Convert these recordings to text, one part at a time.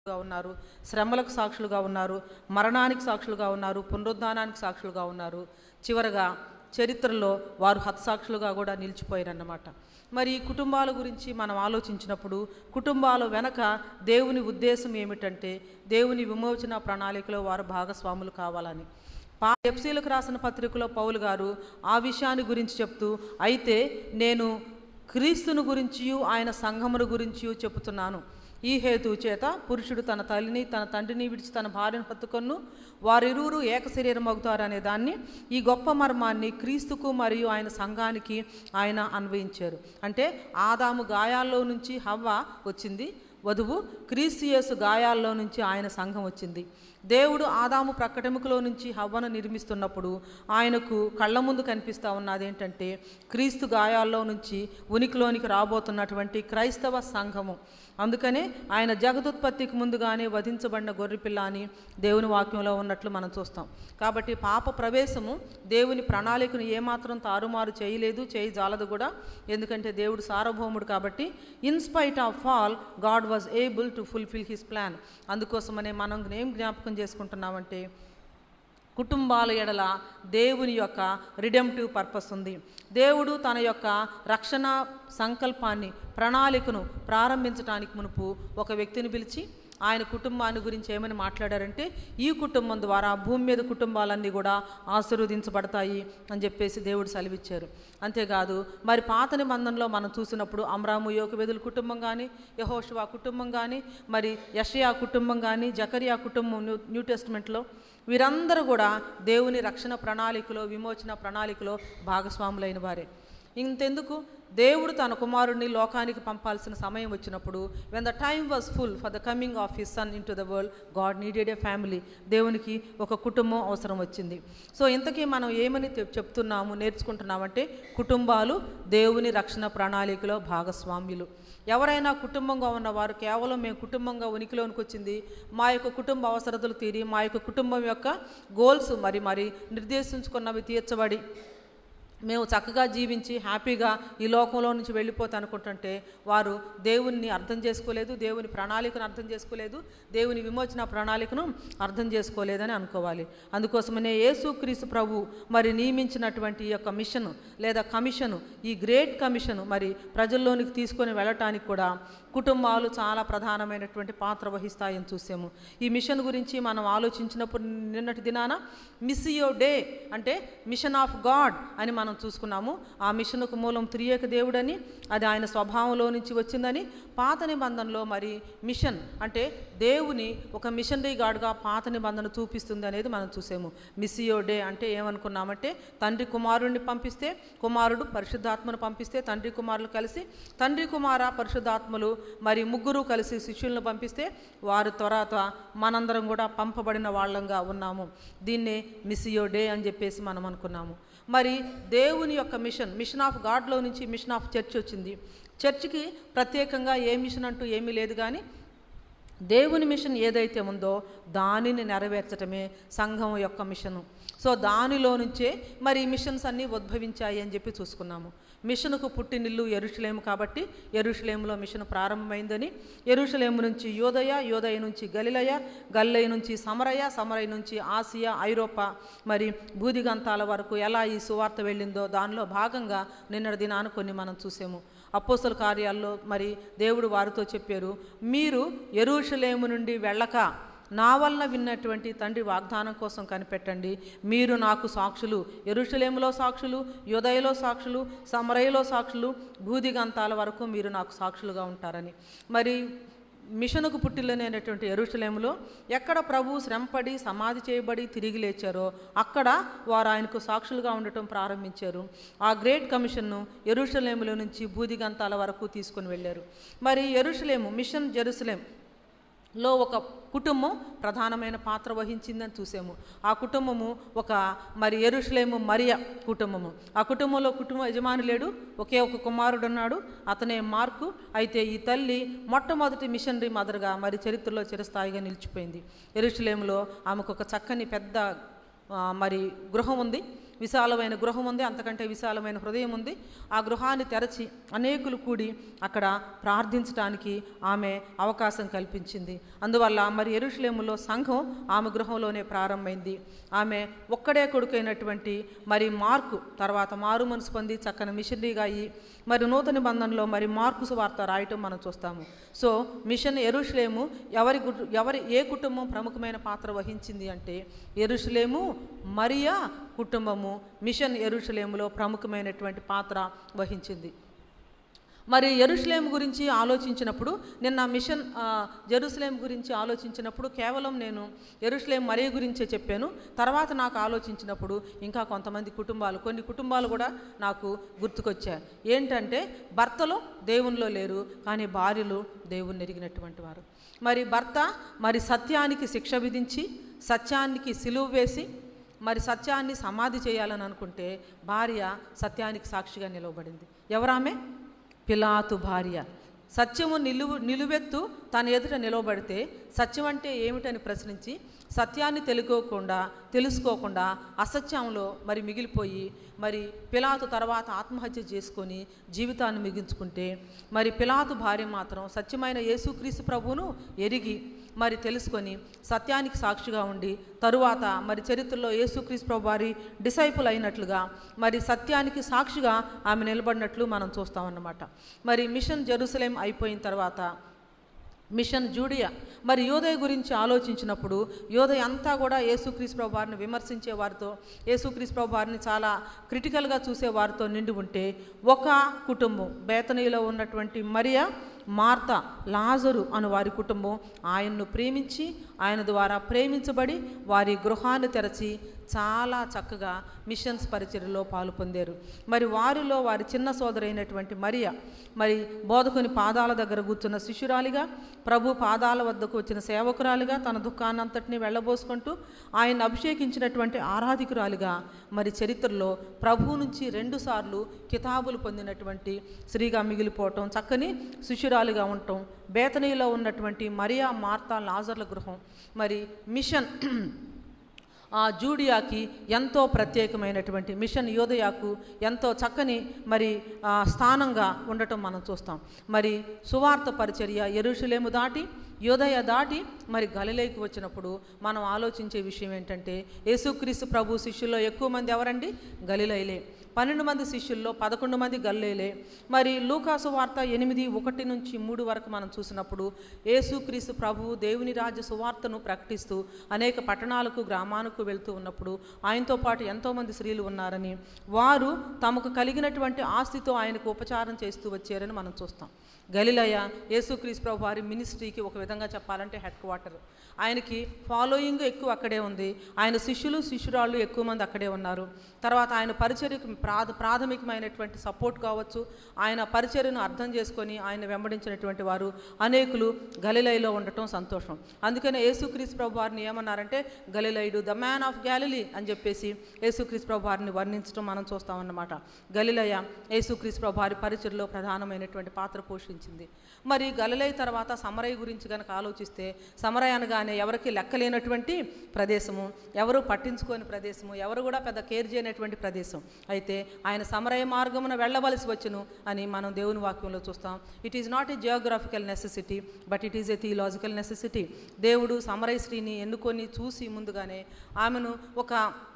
గా ఉన్నారు శ్రమలకు సాక్షులుగా ఉన్నారు మరణానికి సాక్షులుగా ఉన్నారు పునరుద్ధానానికి సాక్షులుగా ఉన్నారు చివరగా చరిత్రలో వారు హతసాక్షులుగా కూడా నిలిచిపోయారన్నమాట మరి ఈ కుటుంబాల గురించి మనం ఆలోచించినప్పుడు కుటుంబాల వెనక దేవుని ఉద్దేశం ఏమిటంటే దేవుని విమోచన ప్రణాళికలో వారు భాగస్వాములు కావాలని పా ఎఫ్సీలకు రాసిన పత్రికలో పౌలు గారు ఆ విషయాన్ని గురించి చెప్తూ అయితే నేను క్రీస్తును గురించియు ఆయన సంఘమును గురించియు చెబుతున్నాను ఈ హేతువు చేత పురుషుడు తన తల్లిని తన తండ్రిని విడిచి తన భార్యను హత్తుకొను వారిరువురు ఏక శరీరం అవుతారు అనే దాన్ని ఈ గొప్ప మర్మాన్ని క్రీస్తుకు మరియు ఆయన సంఘానికి ఆయన అన్వయించారు అంటే ఆదాము గాయాల్లో నుంచి హవ్వ వచ్చింది వధువు క్రీస్తు యేసు గాయాల్లో నుంచి ఆయన సంఘం వచ్చింది దేవుడు ఆదాము ప్రక్కటెముకలో నుంచి హవ్వను నిర్మిస్తున్నప్పుడు ఆయనకు కళ్ళ ముందు కనిపిస్తూ ఉన్నది ఏంటంటే క్రీస్తు గాయాల్లో నుంచి ఉనికిలోనికి రాబోతున్నటువంటి క్రైస్తవ సంఘము అందుకనే ఆయన జగదుత్పత్తికి ముందుగానే వధించబడిన గొర్రెపిల్ల అని దేవుని వాక్యంలో ఉన్నట్లు మనం చూస్తాం కాబట్టి పాప ప్రవేశము దేవుని ప్రణాళికను ఏమాత్రం తారుమారు చేయలేదు చేయి జాలదు కూడా ఎందుకంటే దేవుడు సార్వభౌముడు కాబట్టి in spite of all God was able to fulfil his plan అందుకోసమనే మనం ఏం జ్ఞాపకం చేసుకుంటున్నామంటే కుటుంబాల ఎడల దేవుని యొక్క రిడెంటివ్ పర్పస్ ఉంది దేవుడు తన యొక్క రక్షణ సంకల్పాన్ని ప్రణాళికను ప్రారంభించడానికి మునుపు ఒక వ్యక్తిని పిలిచి ఆయన కుటుంబాన్ని గురించి ఏమని మాట్లాడారంటే ఈ కుటుంబం ద్వారా భూమి మీద కుటుంబాలన్నీ కూడా ఆశీర్వదించబడతాయి అని చెప్పేసి దేవుడు సెలవిచ్చారు అంతేకాదు మరి పాత నిబంధనలో మనం చూసినప్పుడు అమ్రాము యోగవేదుల కుటుంబం కానీ యహోషువా కుటుంబం కానీ మరి యషయా కుటుంబం కానీ జకరియా కుటుంబం న్యూ న్యూ టెస్ట్మెంట్లో వీరందరూ కూడా దేవుని రక్షణ ప్రణాళికలో విమోచన ప్రణాళికలో భాగస్వాములైన వారే ఇంతెందుకు దేవుడు తన కుమారుడిని లోకానికి పంపాల్సిన సమయం వచ్చినప్పుడు when the time was full for the coming of his son into the world God needed a family దేవునికి ఒక కుటుంబం అవసరం వచ్చింది సో ఇంతకీ మనం ఏమని చెప్- చెప్తున్నాము నేర్చుకుంటున్నామంటే కుటుంబాలు దేవుని రక్షణ ప్రణాళికలో భాగస్వామ్యులు ఎవరైనా కుటుంబంగా ఉన్నవారు కేవలం మేము కుటుంబంగా ఉనికిలోనికి వచ్చింది మా యొక్క కుటుంబ అవసరతలు తీరి మా యొక్క కుటుంబం యొక్క గోల్స్ మరి మరి నిర్దేశించుకున్నవి తీర్చబడి మేము చక్కగా జీవించి హ్యాపీగా ఈ లోకంలో నుంచి వెళ్ళిపోతే అనుకుంటుంటే వారు దేవుణ్ణి అర్థం చేసుకోలేదు దేవుని ప్రణాళికను అర్థం చేసుకోలేదు దేవుని విమోచన ప్రణాళికను అర్థం చేసుకోలేదని అనుకోవాలి అందుకోసమనే యేసుక్రీస్తు ప్రభు మరి నియమించినటువంటి ఈ యొక్క మిషన్ లేదా కమిషను ఈ గ్రేట్ కమిషను మరి ప్రజల్లోనికి తీసుకొని వెళ్ళటానికి కూడా కుటుంబాలు చాలా ప్రధానమైనటువంటి పాత్ర వహిస్తాయని చూసాము ఈ మిషన్ గురించి మనం ఆలోచించినప్పుడు నిన్నటి దినాన మిస్సియో డే అంటే మిషన్ ఆఫ్ గాడ్ అని మనం చూసుకున్నాము ఆ మిషన్కు మూలం త్రియేక దేవుడని అది ఆయన స్వభావంలో నుంచి వచ్చిందని పాత నిబంధనలో మరి మిషన్ అంటే దేవుని ఒక మిషనరీ గాడ్గా పాత నిబంధన చూపిస్తుంది అనేది మనం చూసాము మిస్సియో డే అంటే ఏమనుకున్నామంటే తండ్రి కుమారుడిని పంపిస్తే కుమారుడు పరిశుద్ధాత్మను పంపిస్తే తండ్రి కుమారులు కలిసి తండ్రి కుమార పరిశుద్ధాత్మలు మరి ముగ్గురు కలిసి శిష్యులను పంపిస్తే వారు త్వరత మనందరం కూడా పంపబడిన వాళ్ళంగా ఉన్నాము దీన్నే మిస్సియో డే అని చెప్పేసి మనం అనుకున్నాము మరి దేవుని యొక్క మిషన్ మిషన్ ఆఫ్ గాడ్లో నుంచి మిషన్ ఆఫ్ చర్చ్ వచ్చింది చర్చ్కి ప్రత్యేకంగా ఏ మిషన్ అంటూ ఏమీ లేదు కానీ దేవుని మిషన్ ఏదైతే ఉందో దానిని నెరవేర్చటమే సంఘం యొక్క మిషను సో దానిలో నుంచే మరి ఈ మిషన్స్ అన్నీ ఉద్భవించాయి అని చెప్పి చూసుకున్నాము మిషన్కు పుట్టినిల్లు ఎరుషలేము కాబట్టి ఎరుషలేములో మిషన్ ప్రారంభమైందని ఎరుషలేము నుంచి యోదయ యోదయ నుంచి గలిలయ గల్లయ నుంచి సమరయ సమరయ నుంచి ఆసియా ఐరోపా మరి బూదిగంతాల వరకు ఎలా ఈ సువార్త వెళ్ళిందో దానిలో భాగంగా నిన్నటి దినాన కొన్ని మనం చూసాము అపోస్తల కార్యాల్లో మరి దేవుడు వారితో చెప్పారు మీరు ఎరుషలేము నుండి వెళ్ళక నా వలన విన్నటువంటి తండ్రి వాగ్దానం కోసం కనిపెట్టండి మీరు నాకు సాక్షులు ఎరుషలేములో సాక్షులు యుదయలో సాక్షులు సమరయలో సాక్షులు భూదిగంతాల వరకు మీరు నాకు సాక్షులుగా ఉంటారని మరి మిషనుకు పుట్టిల్లనేటువంటి ఎరుషలేములో ఎక్కడ ప్రభు శ్రమపడి సమాధి చేయబడి తిరిగి లేచారో అక్కడ వారు ఆయనకు సాక్షులుగా ఉండటం ప్రారంభించారు ఆ గ్రేట్ కమిషన్ను ఎరుషలేములో నుంచి బూదిగంతాల వరకు తీసుకొని వెళ్ళారు మరి ఎరుషలేము మిషన్ జెరూసలేం లో ఒక కుటుంబం ప్రధానమైన పాత్ర వహించిందని చూసాము ఆ కుటుంబము ఒక మరి ఎరుషలేము మరియ కుటుంబము ఆ కుటుంబంలో కుటుంబ యజమాని లేడు ఒకే ఒక కుమారుడు ఉన్నాడు అతనే మార్కు అయితే ఈ తల్లి మొట్టమొదటి మిషనరీ మదర్గా మరి చరిత్రలో చిరస్థాయిగా నిలిచిపోయింది ఎరుషలేములో ఆమెకు ఒక చక్కని పెద్ద ఆ, మరి గృహం ఉంది విశాలమైన గృహం ఉంది అంతకంటే విశాలమైన హృదయం ఉంది ఆ గృహాన్ని తెరచి అనేకులు కూడి అక్కడ ప్రార్థించడానికి ఆమె అవకాశం కల్పించింది అందువల్ల మరి ఎరుషులేములో సంఘం ఆమె గృహంలోనే ప్రారంభమైంది ఆమె ఒక్కడే కొడుకైనటువంటి మరి మార్కు తర్వాత మారు మనసు పొంది చక్కని మిషనరీగా అయ్యి మరి నూతన నిబంధనలో మరి మార్కు సువార్త రాయటం మనం చూస్తాము సో మిషన్ ఎరుషులేము ఎవరి గు- ఎవరి ఏ కుటుంబం ప్రముఖమైన పాత్ర వహించింది అంటే ఎరుషులేము మరియా కుటుంబము మిషన్ ఎరుషులేములో ప్రముఖమైనటువంటి పాత్ర వహించింది మరి ఎరుషులేం గురించి ఆలోచించినప్పుడు నిన్న మిషన్ ఆ, జెరూసలేం గురించి ఆలోచించినప్పుడు కేవలం నేను ఎరుషులేం మరీ గురించే చెప్పాను తర్వాత నాకు ఆలోచించినప్పుడు ఇంకా కొంతమంది కుటుంబాలు కొన్ని కుటుంబాలు కూడా నాకు గుర్తుకొచ్చాయి ఏంటంటే భర్తలు దేవునిలో లేరు కానీ భార్యలు దేవుని ఎరిగినటువంటి వారు మరి భర్త మరి సత్యానికి శిక్ష విధించి సత్యానికి సిలువ వేసి మరి సత్యాన్ని సమాధి చేయాలని అనుకుంటే భార్య సత్యానికి సాక్షిగా నిలవబడింది ఎవరామె పిలాతు భార్య సత్యము నిలువు నిలువెత్తు తన ఎదుట నిలవబడితే సత్యం అంటే ఏమిటని ప్రశ్నించి సత్యాన్ని తెలుసుకోకుండా తెలుసుకోకుండా అసత్యంలో మరి మిగిలిపోయి మరి పిలాతు తర్వాత ఆత్మహత్య చేసుకొని జీవితాన్ని మిగించుకుంటే మరి పిలాతు భార్య మాత్రం సత్యమైన యేసుక్రీస్తు ప్రభువును ఎరిగి మరి తెలుసుకొని సత్యానికి సాక్షిగా ఉండి తరువాత మరి చరిత్రలో యేసుక్రీస్తు ప్రభు వారి డిసైపుల్ అయినట్లుగా మరి సత్యానికి సాక్షిగా ఆమె నిలబడినట్లు మనం చూస్తామన్నమాట మరి మిషన్ జెరూసలేం అయిపోయిన తర్వాత మిషన్ జూడియా మరి యోదయ గురించి ఆలోచించినప్పుడు యోదయ అంతా కూడా యేసుక్రీస్తు ప్రభు వారిని విమర్శించే వారితో యేసుక్రీస్తు ప్రభు వారిని చాలా క్రిటికల్గా చూసే వారితో నిండి ఉంటే ఒక కుటుంబం బేతనీలో ఉన్నటువంటి మరియా మార్త లాజరు అను వారి కుటుంబం ఆయన్ను ప్రేమించి ఆయన ద్వారా ప్రేమించబడి వారి గృహాన్ని తెరచి చాలా చక్కగా మిషన్స్ పరిచర్యలో పాలు పొందారు మరి వారిలో వారి చిన్న సోదరైనటువంటి మరియ మరి బోధకుని పాదాల దగ్గర కూర్చున్న శిష్యురాలిగా ప్రభు పాదాల వద్దకు వచ్చిన సేవకురాలిగా తన దుఃఖాన్నంతటిని వెళ్ళబోసుకుంటూ ఆయన అభిషేకించినటువంటి ఆరాధికురాలిగా మరి చరిత్రలో ప్రభు నుంచి రెండుసార్లు కితాబులు పొందినటువంటి స్త్రీగా మిగిలిపోవటం చక్కని శిష్యురాలిగా ఉండటం బేతనీలో ఉన్నటువంటి మరియా మార్తా లాజర్ల గృహం మరి మిషన్ ఆ జూడియాకి ఎంతో ప్రత్యేకమైనటువంటి మిషన్ యోదయాకు ఎంతో చక్కని మరి ఆ, స్థానంగా ఉండటం మనం చూస్తాం మరి సువార్త పరిచర్య ఎరుషులేము దాటి యోదయ దాటి మరి గలిలేకి వచ్చినప్పుడు మనం ఆలోచించే విషయం ఏంటంటే యేసుక్రీస్తు ప్రభు శిష్యుల్లో ఎక్కువ మంది ఎవరండి గలిలైలే పన్నెండు మంది శిష్యుల్లో పదకొండు మంది గల్లేలే మరి లూకాసు వార్త ఎనిమిది ఒకటి నుంచి మూడు వరకు మనం చూసినప్పుడు యేసుక్రీస్తు ప్రభువు దేవుని రాజ్య సువార్తను ప్రకటిస్తూ అనేక పట్టణాలకు గ్రామాలకు వెళ్తూ ఉన్నప్పుడు ఆయనతో పాటు ఎంతోమంది స్త్రీలు ఉన్నారని వారు తమకు కలిగినటువంటి ఆస్తితో ఆయనకు ఉపచారం చేస్తూ వచ్చారని మనం చూస్తాం గలిలయ యేసుక్రీస్తు ప్రభు వారి మినిస్ట్రీకి ఒక విధంగా చెప్పాలంటే హెడ్ క్వార్టర్ ఆయనకి ఫాలోయింగ్ ఎక్కువ అక్కడే ఉంది ఆయన శిష్యులు శిష్యురాళ్ళు ఎక్కువ మంది అక్కడే ఉన్నారు తర్వాత ఆయన పరిచర్యకు ప్రాథ ప్రాథమికమైనటువంటి సపోర్ట్ కావచ్చు ఆయన పరిచర్యను అర్థం చేసుకొని ఆయన వెంబడించినటువంటి వారు అనేకులు గలిలైలో ఉండటం సంతోషం అందుకనే యేసుక్రీస్తు ప్రభు వారిని ఏమన్నారంటే గలిలైడు ద మ్యాన్ ఆఫ్ గ్యాలిలీ అని చెప్పేసి యేసుక్రీస్తు ప్రభు వారిని వర్ణించడం మనం చూస్తామన్నమాట గలిలయ యేసుక్రీస్తు ప్రభు వారి పరిచర్లో ప్రధానమైనటువంటి పాత్ర పోషించింది మరి గలిలై తర్వాత సమరయ గురించి కనుక ఆలోచిస్తే సమరయ అనగానే ఎవరికి లెక్కలేనటువంటి ప్రదేశము ఎవరు పట్టించుకోని ప్రదేశము ఎవరు కూడా పెద్ద కేర్ చేయనటువంటి ప్రదేశం అయితే ఆయన సమరయ మార్గమున వెళ్ళవలసి వచ్చును అని మనం దేవుని వాక్యంలో చూస్తాం it is not a geographical necessity but it is a theological necessity దేవుడు సమరయ స్త్రీని ఎన్నుకొని చూసి ముందుగానే ఆమెను ఒక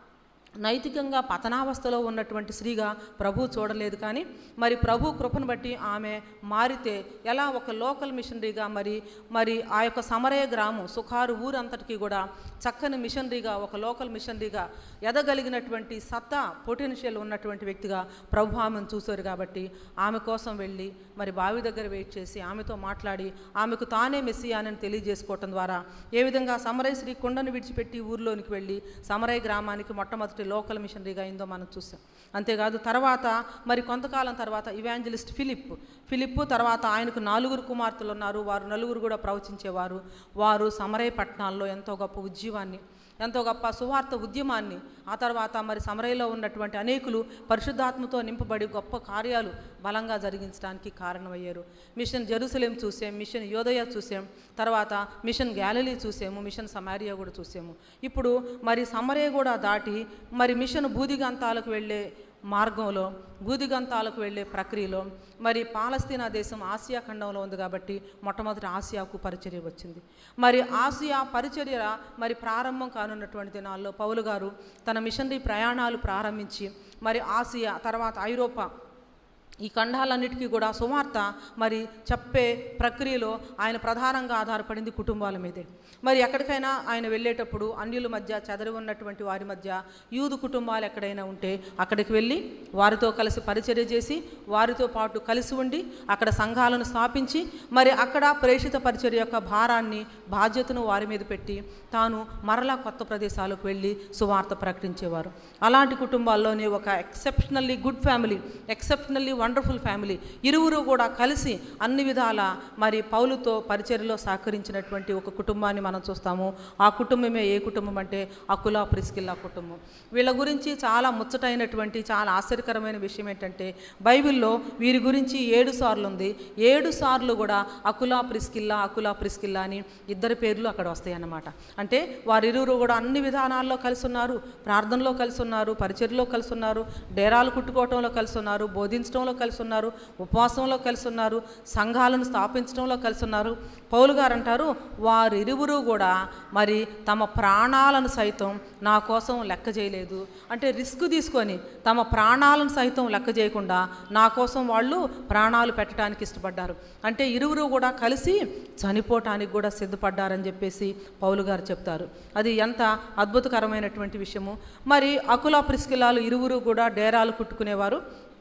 నైతికంగా పతనావస్థలో ఉన్నటువంటి స్త్రీగా ప్రభు చూడలేదు కానీ మరి ప్రభు కృపను బట్టి ఆమె మారితే ఎలా ఒక లోకల్ మిషనరీగా మరి మరి ఆ యొక్క సమరయ గ్రామం సుఖారు ఊరంతటికీ కూడా చక్కని మిషనరీగా ఒక లోకల్ మిషనరీగా ఎదగలిగినటువంటి సత్తా పొటెన్షియల్ ఉన్నటువంటి వ్యక్తిగా ప్రభు ఆమెను చూశారు కాబట్టి ఆమె కోసం వెళ్ళి మరి బావి దగ్గర వెయిట్ చేసి ఆమెతో మాట్లాడి ఆమెకు తానే మెస్సియానని తెలియజేసుకోవటం ద్వారా ఏ విధంగా సమరయ శ్రీ కొండను విడిచిపెట్టి ఊర్లోనికి వెళ్ళి సమరయ గ్రామానికి మొట్టమొదటి లోకల్ మిషనరీగా అయిందో మనం చూసాం అంతేకాదు తర్వాత మరి కొంతకాలం తర్వాత ఇవాంజలిస్ట్ ఫిలిప్ ఫిలిప్ తర్వాత ఆయనకు నలుగురు కుమార్తెలు ఉన్నారు వారు నలుగురు కూడా ప్రవచించేవారు వారు సమరయ పట్టణాల్లో ఎంతో గొప్ప ఉద్యమాన్ని ఎంతో గొప్ప సువార్త ఉద్యమాన్ని ఆ తర్వాత మరి సమరయలో ఉన్నటువంటి అనేకులు పరిశుద్ధాత్మతో నింపబడి గొప్ప కార్యాలు బలంగా జరిగించడానికి కారణమయ్యారు మిషన్ జెరూసలేం చూసాం మిషన్ యోదయ చూసాం తర్వాత మిషన్ గ్యాలలీ చూసాము మిషన్ సమారియా కూడా చూసాము ఇప్పుడు మరి సమరయ కూడా దాటి మరి మిషన్ బూదిగంతాలకు వెళ్ళే మార్గంలో బూదిగంతాలకు వెళ్ళే ప్రక్రియలో మరి పాలస్తీనా దేశం ఆసియా ఖండంలో ఉంది కాబట్టి మొట్టమొదటి ఆసియాకు పరిచర్య వచ్చింది మరి ఆసియా పరిచర్య మరి ప్రారంభం కానున్నటువంటి దినాల్లో పౌలు గారు తన మిషనరీ ప్రయాణాలు ప్రారంభించి మరి ఆసియా తర్వాత ఐరోపా ఈ ఖండాలన్నిటికీ కూడా సువార్త మరి చెప్పే ప్రక్రియలో ఆయన ప్రధానంగా ఆధారపడింది కుటుంబాల మీదే మరి ఎక్కడికైనా ఆయన వెళ్ళేటప్పుడు అన్యుల మధ్య చెదరి ఉన్నటువంటి వారి మధ్య యూదు కుటుంబాలు ఎక్కడైనా ఉంటే అక్కడికి వెళ్ళి వారితో కలిసి పరిచర్య చేసి వారితో పాటు కలిసి ఉండి అక్కడ సంఘాలను స్థాపించి మరి అక్కడ ప్రేషిత పరిచర్య యొక్క భారాన్ని బాధ్యతను వారి మీద పెట్టి తాను మరలా కొత్త ప్రదేశాలకు వెళ్ళి సువార్త ప్రకటించేవారు అలాంటి కుటుంబాల్లోనే ఒక exceptionally good family exceptionally wonderful family ఇరువురు కూడా కలిసి అన్ని విధాల మరి పౌలుతో పరిచర్యలో సహకరించినటువంటి ఒక కుటుంబాన్ని మనం చూస్తాము ఆ కుటుంబమే ఏ కుటుంబం అంటే అకులా ప్రిస్కిల్లా కుటుంబం వీళ్ళ గురించి చాలా ముచ్చటైనటువంటి చాలా ఆశ్చర్యకరమైన విషయం ఏంటంటే బైబిల్లో వీరి గురించి ఏడు సార్లు ఉంది ఏడు సార్లు కూడా అకులా ప్రిస్కిల్లా అకులా ప్రిస్కిల్లా అని ఇద్దరి పేర్లు అక్కడ వస్తాయి అన్నమాట అంటే వారిరువురు కూడా అన్ని విధానాల్లో కలిసి ఉన్నారు ప్రార్థనలో కలిసి ఉన్నారు పరిచర్యలో కలిసి ఉన్నారు డేరాలు కుట్టుకోవటంలో కలిసి ఉన్నారు బోధించడంలో కలిసి ఉన్నారు ఉపవాసంలో కలిసి ఉన్నారు సంఘాలను స్థాపించడంలో కలిసి ఉన్నారు పౌలు గారు అంటారు వారిరువురు కూడా మరి తమ ప్రాణాలను సైతం నా కోసం లెక్క చేయలేదు అంటే రిస్క్ తీసుకొని తమ ప్రాణాలను సైతం లెక్క చేయకుండా నా కోసం వాళ్ళు ప్రాణాలు పెట్టడానికి ఇష్టపడ్డారు అంటే ఇరువురు కూడా కలిసి చనిపోవటానికి కూడా సిద్ధపడ్డారని చెప్పేసి పౌలు గారు చెప్తారు అది ఎంత అద్భుతకరమైనటువంటి విషయము మరి అకుల ప్రిస్కిలాలు ఇరువురు కూడా డేరాలు కుట్టుకునేవారు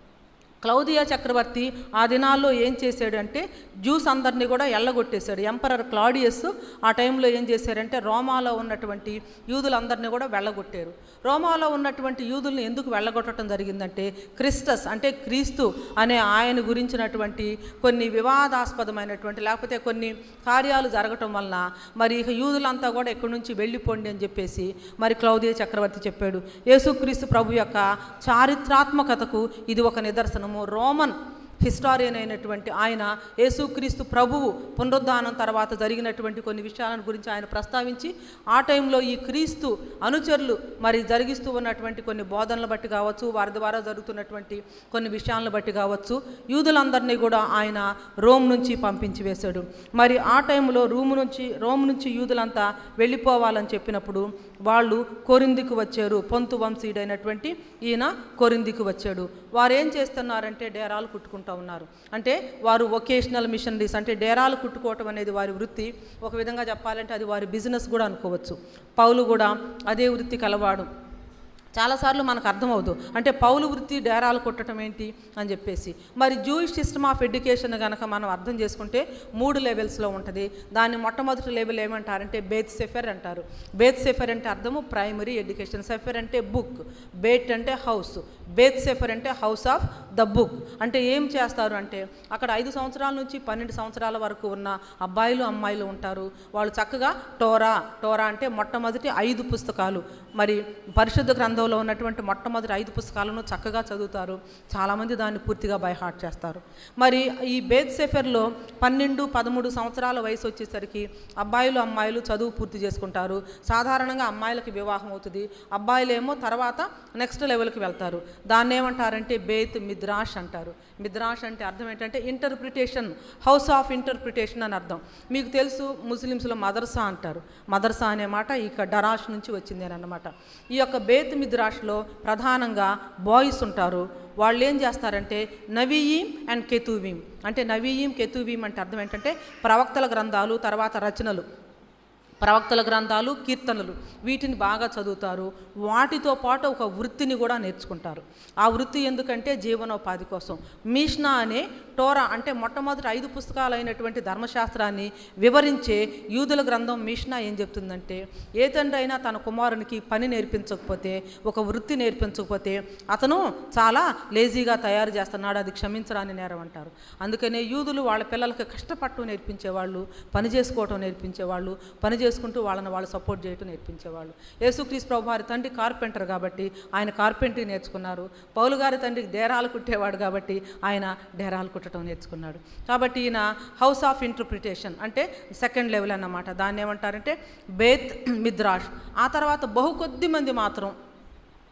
క్లౌదియా చక్రవర్తి ఆ దినాల్లో ఏం చేశాడు అంటే జ్యూస్ అందరినీ కూడా ఎల్లగొట్టేశాడు ఎంపరర్ క్లాడియస్ ఆ టైంలో ఏం చేశారంటే రోమాలో ఉన్నటువంటి యూదులందరినీ కూడా వెళ్ళగొట్టారు రోమాలో ఉన్నటువంటి యూదుల్ని ఎందుకు వెళ్ళగొట్టడం జరిగిందంటే క్రిస్టస్ అంటే క్రీస్తు అనే ఆయన గురించినటువంటి కొన్ని వివాదాస్పదమైనటువంటి లేకపోతే కొన్ని కార్యాలు జరగటం వలన మరి ఇక యూదులంతా కూడా ఎక్కడి నుంచి వెళ్ళిపోండి అని చెప్పేసి మరి క్లౌదియ చక్రవర్తి చెప్పాడు యేసుక్రీస్తు ప్రభు యొక్క చారిత్రాత్మకతకు ఇది ఒక నిదర్శనము రోమన్ హిస్టారియన్ అయినటువంటి ఆయన యేసుక్రీస్తు ప్రభువు పునరుద్ధానం తర్వాత జరిగినటువంటి కొన్ని విషయాలను గురించి ఆయన ప్రస్తావించి ఆ టైంలో ఈ క్రీస్తు అనుచరులు మరి జరిగిస్తూ ఉన్నటువంటి కొన్ని బోధనలు బట్టి కావచ్చు వారి ద్వారా జరుగుతున్నటువంటి కొన్ని విషయాలను బట్టి కావచ్చు యూదులందరినీ కూడా ఆయన రోమ్ నుంచి పంపించి వేశాడు మరి ఆ టైంలో రూము నుంచి రోమ్ నుంచి యూదులంతా వెళ్ళిపోవాలని చెప్పినప్పుడు వాళ్ళు కొరిందికి వచ్చారు పొంతు వంశీయుడైనటువంటి ఈయన కొరిందికి వచ్చాడు వారు ఏం చేస్తున్నారంటే డేరాలు కుట్టుకుంటూ ఉన్నారు అంటే వారు వొకేషనల్ మిషనరీస్ అంటే డేరాలు కుట్టుకోవటం అనేది వారి వృత్తి ఒక విధంగా చెప్పాలంటే అది వారి బిజినెస్ కూడా అనుకోవచ్చు పౌలు కూడా అదే వృత్తి కలవాడు చాలాసార్లు మనకు అర్థమవుదు అంటే పౌలు వృత్తి డేరాలు కొట్టడం ఏంటి అని చెప్పేసి మరి జూయిష్ సిస్టమ్ ఆఫ్ ఎడ్యుకేషన్ కనుక మనం అర్థం చేసుకుంటే మూడు లెవెల్స్లో ఉంటుంది దాన్ని మొట్టమొదటి లెవెల్ ఏమంటారంటే బేత్ సెఫెర్ అంటారు బేత్ సెఫెర్ అంటే అర్థము ప్రైమరీ ఎడ్యుకేషన్ సెఫెర్ అంటే బుక్ బేట్ అంటే హౌస్ బేత్ సెఫర్ అంటే హౌస్ ఆఫ్ ద బుక్ అంటే ఏం చేస్తారు అంటే అక్కడ ఐదు సంవత్సరాల నుంచి పన్నెండు సంవత్సరాల వరకు ఉన్న అబ్బాయిలు అమ్మాయిలు ఉంటారు వాళ్ళు చక్కగా టోరా టోరా అంటే మొట్టమొదటి ఐదు పుస్తకాలు మరి పరిశుద్ధ గ్రంథంలో ఉన్నటువంటి మొట్టమొదటి ఐదు పుస్తకాలను చక్కగా చదువుతారు చాలామంది దాన్ని పూర్తిగా బై హార్ట్ చేస్తారు మరి ఈ బేత్ సెఫర్లో పన్నెండు పదమూడు సంవత్సరాల వయసు వచ్చేసరికి అబ్బాయిలు అమ్మాయిలు చదువు పూర్తి చేసుకుంటారు సాధారణంగా అమ్మాయిలకి వివాహం అవుతుంది అబ్బాయిలేమో తర్వాత నెక్స్ట్ లెవెల్కి వెళ్తారు దాన్ని ఏమంటారంటే బేత్ మిద్రాష్ అంటారు మిద్రాష్ అంటే అర్థం ఏంటంటే ఇంటర్ప్రిటేషన్ హౌస్ ఆఫ్ ఇంటర్ప్రిటేషన్ అని అర్థం మీకు తెలుసు ముస్లిమ్స్లో మదర్సా అంటారు మదర్సా అనే మాట ఇక డరాష్ నుంచి వచ్చింది అని అన్నమాట ఈ యొక్క బేత్ మిద్రాష్లో ప్రధానంగా బాయ్స్ ఉంటారు వాళ్ళు ఏం చేస్తారంటే నవీయీం అండ్ కెతూవీం అంటే నవీయీం కెతూవీం అంటే అర్థం ఏంటంటే ప్రవక్తల గ్రంథాలు తర్వాత రచనలు ప్రవక్తల గ్రంథాలు కీర్తనలు వీటిని బాగా చదువుతారు వాటితో పాటు ఒక వృత్తిని కూడా నేర్చుకుంటారు ఆ వృత్తి ఎందుకంటే జీవనోపాధి కోసం మీష్నా అనే టోరా అంటే మొట్టమొదటి ఐదు పుస్తకాలు అయినటువంటి ధర్మశాస్త్రాన్ని వివరించే యూదుల గ్రంథం మీష్నా ఏం చెప్తుందంటే ఏ తండ్రి అయినా తన కుమారునికి పని నేర్పించకపోతే ఒక వృత్తి నేర్పించకపోతే అతను చాలా లేజీగా తయారు చేస్తున్నాడు అది క్షమించరాని నేరం అంటారు అందుకనే యూదులు వాళ్ళ పిల్లలకి కష్టపడటం నేర్పించేవాళ్ళు పని చేసుకోవటం నేర్పించేవాళ్ళు పని చేసుకుంటూ వాళ్ళని వాళ్ళు సపోర్ట్ చేయటం నేర్పించేవాళ్ళు యేసుక్రీస్తు ప్రభు వారి తండ్రి కార్పెంటర్ కాబట్టి ఆయన కార్పెంటరీ నేర్చుకున్నారు పౌలు గారి తండ్రికి డేరాలు కుట్టేవాడు కాబట్టి ఆయన డేరాలు కుట్టడం నేర్చుకున్నాడు కాబట్టి ఈయన హౌస్ ఆఫ్ ఇంటర్ప్రిటేషన్ అంటే సెకండ్ లెవెల్ అన్నమాట దాన్ని ఏమంటారంటే బేత్ మిద్రాష్ ఆ తర్వాత బహు కొద్ది మంది మాత్రం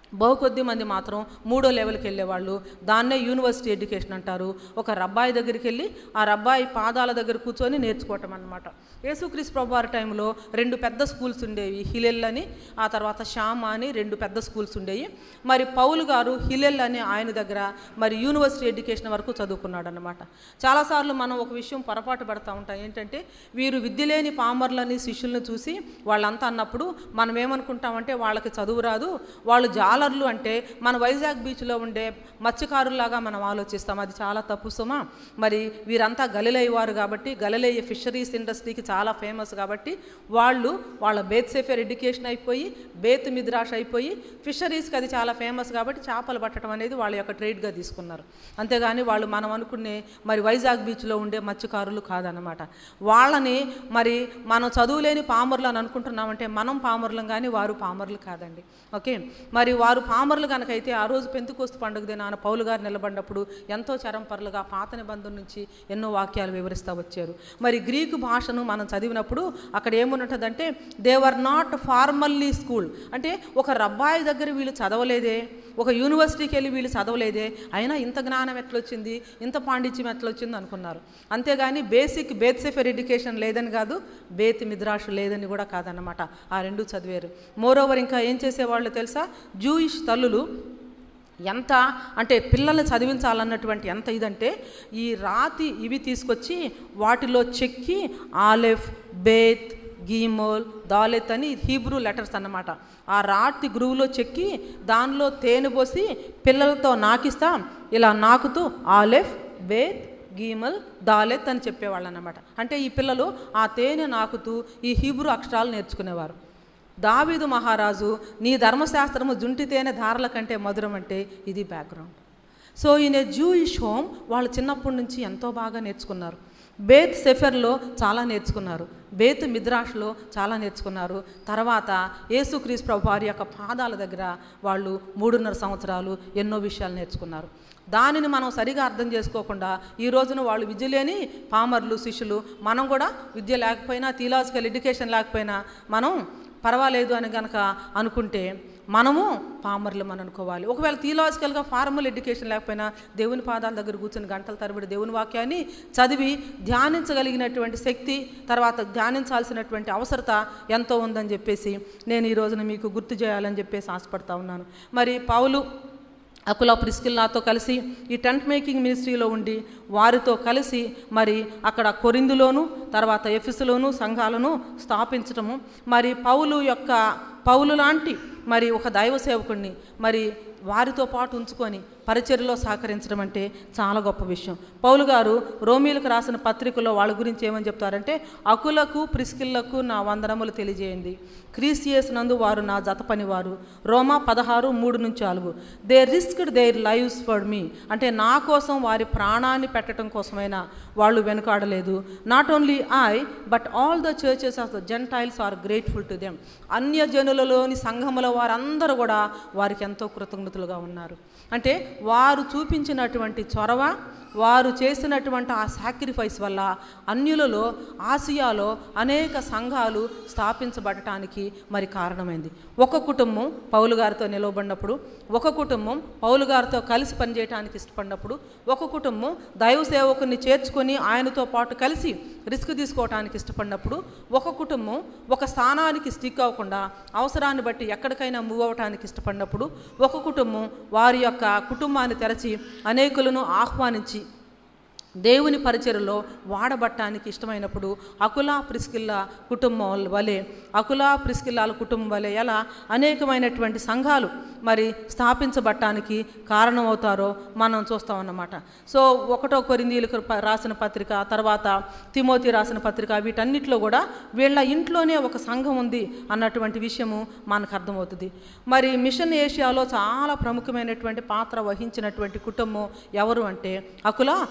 బహు కొద్ది మంది మాత్రం మూడో లెవెల్కి వెళ్ళేవాళ్ళు దాన్నే యూనివర్సిటీ ఎడ్యుకేషన్ అంటారు ఒక రబ్బాయి దగ్గరికి వెళ్ళి ఆ రబ్బాయి పాదాల దగ్గర కూర్చొని నేర్చుకోవటం అనమాట యేసుక్రీస్తు ప్రభు వారి టైంలో రెండు పెద్ద స్కూల్స్ ఉండేవి హిలెల్ అని ఆ తర్వాత షామా అని రెండు పెద్ద స్కూల్స్ ఉండేవి మరి పౌలు గారు హిలెల్ అని ఆయన దగ్గర మరి యూనివర్సిటీ ఎడ్యుకేషన్ వరకు చదువుకున్నాడు అనమాట చాలాసార్లు మనం ఒక విషయం పొరపాటు పడతా ఉంటాం ఏంటంటే వీరు విద్య లేని పామర్లని శిష్యులను చూసి వాళ్ళంతా అన్నప్పుడు మనం ఏమనుకుంటామంటే వాళ్ళకి చదువు రాదు వాళ్ళు జాలర్లు అంటే మన వైజాగ్ బీచ్లో ఉండే మత్స్యకారుల్లాగా మనం ఆలోచిస్తాం అది చాలా తప్పు సుమా మరి వీరంతా గలిలయ్య వారు కాబట్టి గలిలయ్య ఫిషరీస్ ఇండస్ట్రీకి చాలా ఫేమస్ కాబట్టి వాళ్ళు వాళ్ళ బేత్ సేఫర్ ఎడ్యుకేషన్ అయిపోయి బేత్ మిద్రాష్ అయిపోయి ఫిషరీస్కి అది చాలా ఫేమస్ కాబట్టి చేపలు పట్టడం అనేది వాళ్ళ యొక్క ట్రేడ్గా తీసుకున్నారు అంతేగాని వాళ్ళు మనం అనుకునే మరి వైజాగ్ బీచ్లో ఉండే మత్స్యకారులు కాదనమాట వాళ్ళని మరి మనం చదువులేని పామర్లు అని అనుకుంటున్నామంటే మనం పామర్లం కానీ వారు పామర్లు కాదండి ఓకే మరి వారు పామర్లు కనుకైతే ఆ రోజు పెంతుకోస్తు పండుగ దినాన పౌలు గారు నిలబడినప్పుడు ఎంతో చరంపరలుగా పాత నిబంధన నుంచి ఎన్నో వాక్యాలు వివరిస్తూ వచ్చారు మరి గ్రీకు భాషను మనం చదివినప్పుడు అక్కడ ఏముంటుందంటే దేవర్ నాట్ ఫార్మల్లీ స్కూల్ అంటే ఒక రబ్బాయి దగ్గర వీళ్ళు చదవలేదే ఒక యూనివర్సిటీకి వెళ్ళి వీళ్ళు చదవలేదే అయినా ఇంత జ్ఞానం ఎట్లొచ్చింది ఇంత పాండిత్యం ఎట్లొచ్చింది అనుకున్నారు అంతేగాని బేసిక్ బేత్ సెఫర్ ఎడ్యుకేషన్ లేదని కాదు బేత్ మిద్రాష్ లేదని కూడా కాదన్నమాట ఆ రెండు చదివారు మోరోవర్ ఇంకా ఏం చేసేవాళ్ళు తెలుసా జూయిష్ తల్లులు ఎంత అంటే పిల్లల్ని చదివించాలన్నటువంటి ఎంత ఇదంటే ఈ రాతి ఇవి తీసుకొచ్చి వాటిలో చెక్కి ఆలెఫ్ బేత్ గీమోల్ దాలెత్ అని హీబ్రూ లెటర్స్ అన్నమాట ఆ రాతి గురువులో చెక్కి దానిలో తేనె పోసి పిల్లలతో నాకిస్తా ఇలా నాకుతూ ఆలెఫ్ బేత్ గీమల్ దాలెత్ అని చెప్పేవాళ్ళు అన్నమాట అంటే ఈ పిల్లలు ఆ తేనె నాకుతూ ఈ హీబ్రూ అక్షరాలు నేర్చుకునేవారు దావీదు మహారాజు నీ ధర్మశాస్త్రము జుంటి తేనె ధారల కంటే మధురం అంటే ఇది బ్యాక్గ్రౌండ్ సో ఈయన జూయిష్ హోమ్ వాళ్ళు చిన్నప్పటి నుంచి ఎంతో బాగా నేర్చుకున్నారు బేత్ సెఫెర్లో చాలా నేర్చుకున్నారు బేత్ మిద్రాష్లో చాలా నేర్చుకున్నారు తర్వాత యేసుక్రీస్తు ప్రభు వారి యొక్క పాదాల దగ్గర వాళ్ళు మూడున్నర సంవత్సరాలు ఎన్నో విషయాలు నేర్చుకున్నారు దానిని మనం సరిగా అర్థం చేసుకోకుండా ఈ రోజున వాళ్ళు విద్య లేని పామర్లు శిష్యులు మనం కూడా విద్య లేకపోయినా థియలాజికల్ ఎడ్యుకేషన్ లేకపోయినా మనం పర్వాలేదు అని కనుక అనుకుంటే మనము పామర్లు అని అనుకోవాలి ఒకవేళ థియలాజికల్గా ఫార్మల్ ఎడ్యుకేషన్ లేకపోయినా దేవుని పాదాల దగ్గర కూర్చొని గంటల తరబడి దేవుని వాక్యాన్ని చదివి ధ్యానించగలిగినటువంటి శక్తి తర్వాత ధ్యానించాల్సినటువంటి అవసరత ఎంతో ఉందని చెప్పేసి నేను ఈ రోజున మీకు గుర్తు చేయాలని చెప్పేసి ఆశపడతా ఉన్నాను మరి పౌలు అకుల ప్రిస్కిల్లాతో కలిసి ఈ టెంట్ మేకింగ్ మినిస్ట్రీలో ఉండి వారితో కలిసి మరి అక్కడ కొరిందులోను తర్వాత ఎఫిసులోను సంఘాలను స్థాపించటము మరి పౌలు యొక్క పౌలు లాంటి మరి ఒక దైవ సేవకుడిని మరి వారితో పాటు ఉంచుకొని పరిచర్యలో సహకరించడం అంటే చాలా గొప్ప విషయం పౌలు గారు రోమీలకు రాసిన పత్రికలో వాళ్ళ గురించి ఏమని చెప్తారంటే అకులకు ప్రిస్కిల్లకు నా వందనములు తెలియజేయండి క్రీసియస్ నందు వారు నా జత పనివారు రోమా పదహారు మూడు నుంచి నాలుగు they risked their lives for me అంటే నా కోసం వారి ప్రాణాన్ని పెట్టడం కోసమైనా వాళ్ళు వెనుకాడలేదు not only I but all the churches of the gentiles are grateful to them అన్య జనులలోని సంఘముల వారందరూ కూడా వారికి ఎంతో కృతజ్ఞతలుగా ఉన్నారు అంటే వారు చూపించినటువంటి చొరవ వారు చేసినటువంటి ఆ సాక్రిఫైస్ వల్ల అన్యులలో ఆసియాలో అనేక సంఘాలు స్థాపించబడటానికి మరి కారణమైంది ఒక కుటుంబం పౌలు గారితో నిలవబడినప్పుడు ఒక కుటుంబం పౌలు గారితో కలిసి పనిచేయడానికి ఇష్టపడినప్పుడు ఒక కుటుంబం దైవ సేవకుని చేర్చుకొని ఆయనతో పాటు కలిసి రిస్క్ తీసుకోవడానికి ఇష్టపడినప్పుడు ఒక కుటుంబం ఒక స్థానానికి స్టిక్ అవ్వకుండా అవసరాన్ని బట్టి ఎక్కడికైనా మూవ్ అవ్వడానికి ఇష్టపడినప్పుడు ఒక కుటుంబం వారి యొక్క కుటుంబాన్ని తెరచి అనేకులను ఆహ్వానించి దేవుని పరిచయలో వాడబట్టడానికి ఇష్టమైనప్పుడు అకులా ప్రిస్కిల్లా కుటుంబం వలె అకులా ప్రిస్కిల్లాల కుటుంబం వలె ఎలా అనేకమైనటువంటి సంఘాలు మరి స్థాపించబట్టానికి కారణమవుతారో మనం చూస్తామన్నమాట సో ఒకటో కొరిందీలకు ప- రాసిన పత్రిక తర్వాత తిమోతి రాసిన పత్రిక వీటన్నిటిలో కూడా వీళ్ళ ఇంట్లోనే ఒక సంఘం ఉంది అన్నటువంటి విషయము మనకు అర్థమవుతుంది మరి మిషన్ ఏషియాలో చాలా ప్రముఖమైనటువంటి పాత్ర వహించినటువంటి కుటుంబం ఎవరు అంటే అకుల ప్రిస్కిల్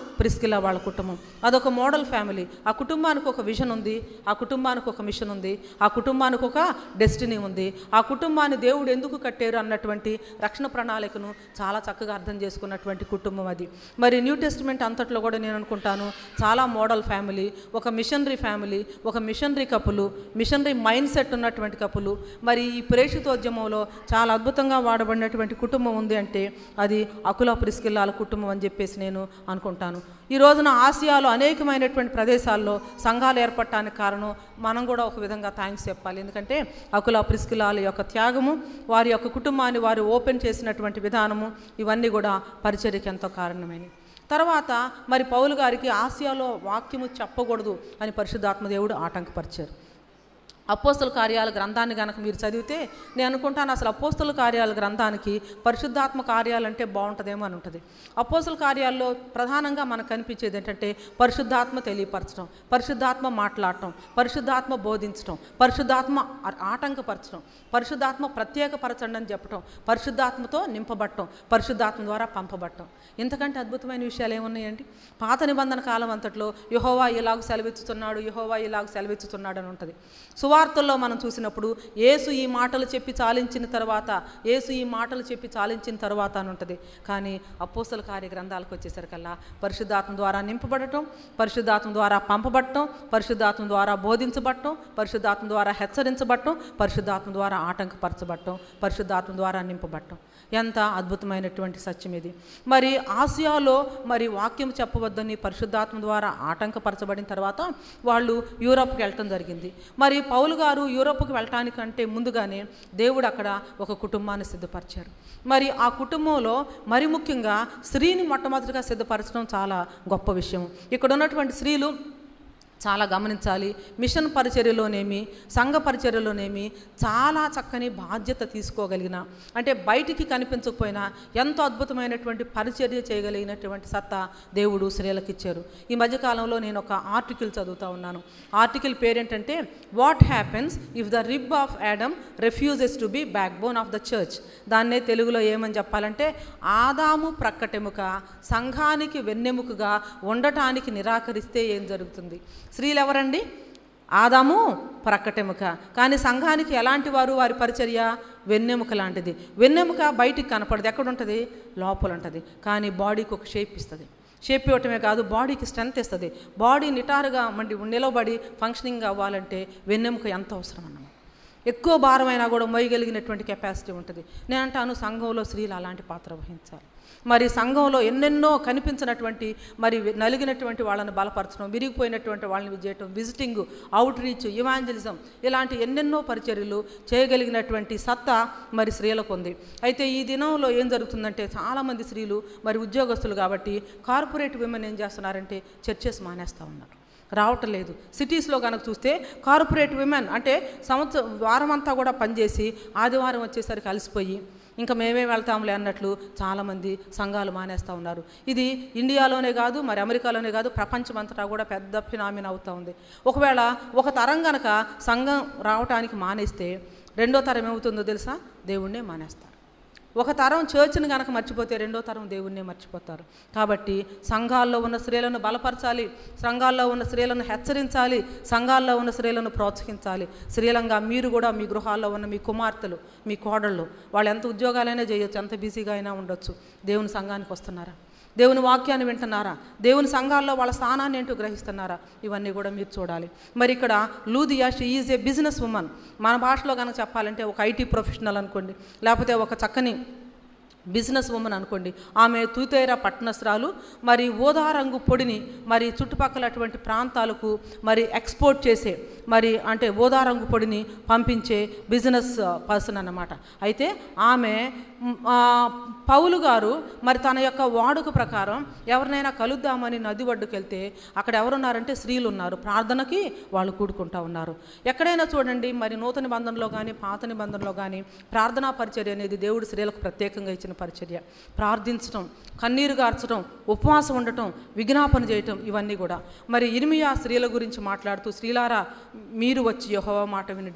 ప్రిస్కిలా వాళ్ళ కుటుంబం అదొక మోడల్ ఫ్యామిలీ ఆ కుటుంబానికి ఒక విజన్ ఉంది ఆ కుటుంబానికి ఒక మిషన్ ఉంది ఆ కుటుంబానికి ఒక డెస్టినీ ఉంది ఆ కుటుంబాన్ని దేవుడు ఎందుకు కట్టారు అన్నటువంటి రక్షణ ప్రణాళికను చాలా చక్కగా అర్థం చేసుకున్నటువంటి కుటుంబం అది మరి న్యూ టెస్టిమెంట్ అంతట్లో కూడా నేను అనుకుంటాను చాలా మోడల్ ఫ్యామిలీ ఒక మిషనరీ ఫ్యామిలీ ఒక మిషనరీ కపులు మిషనరీ మైండ్ సెట్ ఉన్నటువంటి కపులు మరి ఈ ప్రేషితోద్యమంలో చాలా అద్భుతంగా వాడబడినటువంటి కుటుంబం ఉంది అంటే అది అకుల ప్రిస్కిల్లాల కుటుంబం అని చెప్పేసి నేను అనుకుంటాను ఈ రోజున ఆసియాలో అనేకమైనటువంటి ప్రదేశాల్లో సంఘాలు ఏర్పడటానికి కారణం మనం కూడా ఒక విధంగా థ్యాంక్స్ చెప్పాలి ఎందుకంటే అకుల ప్రిస్కిలాల యొక్క త్యాగము వారి యొక్క కుటుంబాన్ని వారు ఓపెన్ చేసినటువంటి విధానము ఇవన్నీ కూడా పరిచర్యకి ఎంతో కారణమైనవి తర్వాత మరి పౌలు గారికి ఆసియాలో వాక్యము చెప్పకూడదు అని పరిశుద్ధాత్మ దేవుడు ఆటంకపరిచారు అపోస్తుల కార్యాల గ్రంథాన్ని కనుక మీరు చదివితే నేను అనుకుంటాను అసలు అపోస్తుల కార్యాల గ్రంథానికి పరిశుద్ధాత్మ కార్యాలంటే బాగుంటుందేమో అని ఉంటుంది అపోస్తుల కార్యాల్లో ప్రధానంగా మనకు కనిపించేది ఏంటంటే పరిశుద్ధాత్మ తెలియపరచడం పరిశుద్ధాత్మ మాట్లాడటం పరిశుద్ధాత్మ బోధించడం పరిశుద్ధాత్మ ఆ- ఆటంకపరచడం పరిశుద్ధాత్మ ప్రత్యేకపరచండి అని చెప్పడం పరిశుద్ధాత్మతో నింపబట్టడం పరిశుద్ధాత్మ ద్వారా పంపబట్టడం ఇంతకంటే అద్భుతమైన విషయాలు ఏమున్నాయండి పాత నిబంధన కాలం అంతట్లో యహోవా ఇలాగ సెలవిచ్చుతున్నాడు యహోవా ఇలాగ సెలవిచ్చుతున్నాడు అని ఉంటుంది సువార్తల్లో మనం చూసినప్పుడు యేసు ఈ మాటలు చెప్పి చాలించిన తర్వాత యేసు ఈ మాటలు చెప్పి చాలించిన తర్వాత అని ఉంటుంది కానీ అపోస్తల కార్య గ్రంథాలకు వచ్చేసరికల్లా పరిశుద్ధాత్మ ద్వారా నింపబడటం పరిశుద్ధాత్మ ద్వారా పంపబడటం పరిశుద్ధాత్మ ద్వారా బోధించబడటం పరిశుద్ధాత్మ ద్వారా హెచ్చరించబడటం పరిశుద్ధాత్మ ద్వారా ఆటంకపరచబడటం పరిశుద్ధాత్మ ద్వారా నింపబడటం ఎంత అద్భుతమైనటువంటి సత్యం ఇది మరి ఆసియాలో మరి వాక్యం చెప్పవద్దని పరిశుద్ధాత్మ ద్వారా ఆటంకపరచబడిన తర్వాత వాళ్ళు యూరోప్కి వెళ్ళటం జరిగింది మరి పౌలు గారు యూరోప్కి వెళ్ళటానికంటే ముందుగానే దేవుడు అక్కడ ఒక కుటుంబాన్ని సిద్ధపరిచారు మరి ఆ కుటుంబంలో మరి ముఖ్యంగా స్త్రీని మొట్టమొదటిగా సిద్ధపరచడం చాలా గొప్ప విషయం ఇక్కడ ఉన్నటువంటి స్త్రీలు చాలా గమనించాలి మిషన్ పరిచర్యలోనేమి సంఘ పరిచర్యలోనేమి చాలా చక్కని బాధ్యత తీసుకోగలిగిన అంటే బయటికి కనిపించకపోయినా ఎంతో అద్భుతమైనటువంటి పరిచర్య చేయగలిగినటువంటి సత్తా దేవుడు స్త్రీలకు ఇచ్చారు ఈ మధ్యకాలంలో నేను ఒక ఆర్టికల్ చదువుతా ఉన్నాను ఆర్టికల్ పేరేంటంటే what happens if the rib of Adam refuses to be backbone of the church దాన్నే తెలుగులో ఏమని చెప్పాలంటే ఆదాము ప్రక్కటెముక సంఘానికి వెన్నెముకగా ఉండటానికి నిరాకరిస్తే ఏం జరుగుతుంది స్త్రీలు ఎవరండి ఆదాము ప్రక్కటెముక కానీ సంఘానికి ఎలాంటి వారు వారి పరిచర్య వెన్నెముక లాంటిది వెన్నెముక బయటికి కనపడదు ఎక్కడ ఉంటుంది లోపల ఉంటుంది కానీ బాడీకి ఒక షేప్ ఇస్తుంది షేప్ ఇవ్వటమే కాదు బాడీకి స్ట్రెంత్ ఇస్తుంది బాడీ నిటారుగా మండి నిలబడి ఫంక్షనింగ్ అవ్వాలంటే వెన్నెముక ఎంత అవసరం అన్నమాట ఎక్కువ భారమైనా కూడా మోయగలిగినటువంటి కెపాసిటీ ఉంటుంది నేను అంటాను సంఘంలో స్త్రీలు అలాంటి పాత్ర వహించాలి మరి సంఘంలో ఎన్నెన్నో కనిపించినటువంటి మరి నలిగినటువంటి వాళ్ళని బలపరచడం విరిగిపోయినటువంటి వాళ్ళని చేయటం విజిటింగ్ అవుట్ రీచ్ ఇవాంజలిజం ఇలాంటి ఎన్నెన్నో పరిచర్యలు చేయగలిగినటువంటి సత్తా మరి స్త్రీలకు ఉంది అయితే ఈ దినంలో ఏం జరుగుతుందంటే చాలామంది స్త్రీలు మరి ఉద్యోగస్తులు కాబట్టి కార్పొరేట్ విమెన్ ఏం చేస్తున్నారంటే చర్చెస్ మానేస్తూ ఉన్నారు రావటం లేదు సిటీస్లో కనుక చూస్తే కార్పొరేట్ విమెన్ అంటే సంవత్సరం వారం అంతా కూడా పనిచేసి ఆదివారం వచ్చేసరికి అలసిపోయి ఇంకా మేమే వెళ్తాంలే అన్నట్లు చాలామంది సంఘాలు మానేస్తూ ఉన్నారు ఇది ఇండియాలోనే కాదు మరి అమెరికాలోనే కాదు ప్రపంచమంతటా కూడా పెద్ద ఫినామిన్ అవుతూ ఉంది ఒకవేళ ఒక తరం గనక సంఘం రావటానికి మానేస్తే రెండో తరం ఏమవుతుందో తెలుసా దేవుణ్ణే మానేస్తారు ఒక తరం చర్చ్ని కనుక మర్చిపోతే రెండో తరం దేవుణ్ణే మర్చిపోతారు కాబట్టి సంఘాల్లో ఉన్న స్త్రీలను బలపరచాలి సంఘాల్లో ఉన్న స్త్రీలను హెచ్చరించాలి సంఘాల్లో ఉన్న స్త్రీలను ప్రోత్సహించాలి స్త్రీలంగా మీరు కూడా మీ గృహాల్లో ఉన్న మీ కుమార్తెలు మీ కోడళ్ళు వాళ్ళు ఎంత ఉద్యోగాలైనా చేయొచ్చు ఎంత బిజీగా అయినా ఉండొచ్చు దేవుని సంఘానికి వస్తున్నారా దేవుని వాక్యాన్ని వింటున్నారా దేవుని సంఘాల్లో వాళ్ళ స్థానాన్ని ఏంటో గ్రహిస్తున్నారా ఇవన్నీ కూడా మీరు చూడాలి మరి ఇక్కడ Lydia she is a business woman మన భాషలో కనుక చెప్పాలంటే ఒక ఐటీ ప్రొఫెషనల్ అనుకోండి లేకపోతే ఒక చక్కని బిజినెస్ ఉమెన్ అనుకోండి ఆమె తూతేర పట్టణస్త్రాలు మరి ఊదా రంగు పొడిని మరి చుట్టుపక్కల అటువంటి ప్రాంతాలకు మరి ఎక్స్పోర్ట్ చేసే మరి అంటే ఊదా రంగు పొడిని పంపించే బిజినెస్ పర్సన్ అన్నమాట అయితే ఆమె మ్, ఆ, పౌలు గారు మరి తన యొక్క వాడుక ప్రకారం ఎవరినైనా కలుద్దామని నది ఒడ్డుకు వెళ్తే అక్కడ ఎవరున్నారంటే స్త్రీలు ఉన్నారు ప్రార్థనకి వాళ్ళు కూడుకుంటా ఉన్నారు ఎక్కడైనా చూడండి మరి నూతన నిబంధనలో కానీ పాత నిబంధనలో కానీ ప్రార్థనా పరిచర్య అనేది దేవుడు స్త్రీలకు ప్రత్యేకంగా ఇచ్చిన పరిచర్య ప్రార్థించడం కన్నీరు గార్చడం ఉపవాసం ఉండటం విజ్ఞాపన చేయటం ఇవన్నీ కూడా మరి ఇర్మియా స్త్రీల గురించి మాట్లాడుతూ స్త్రీలారా మీరు వచ్చి యెహోవా మాట వినడి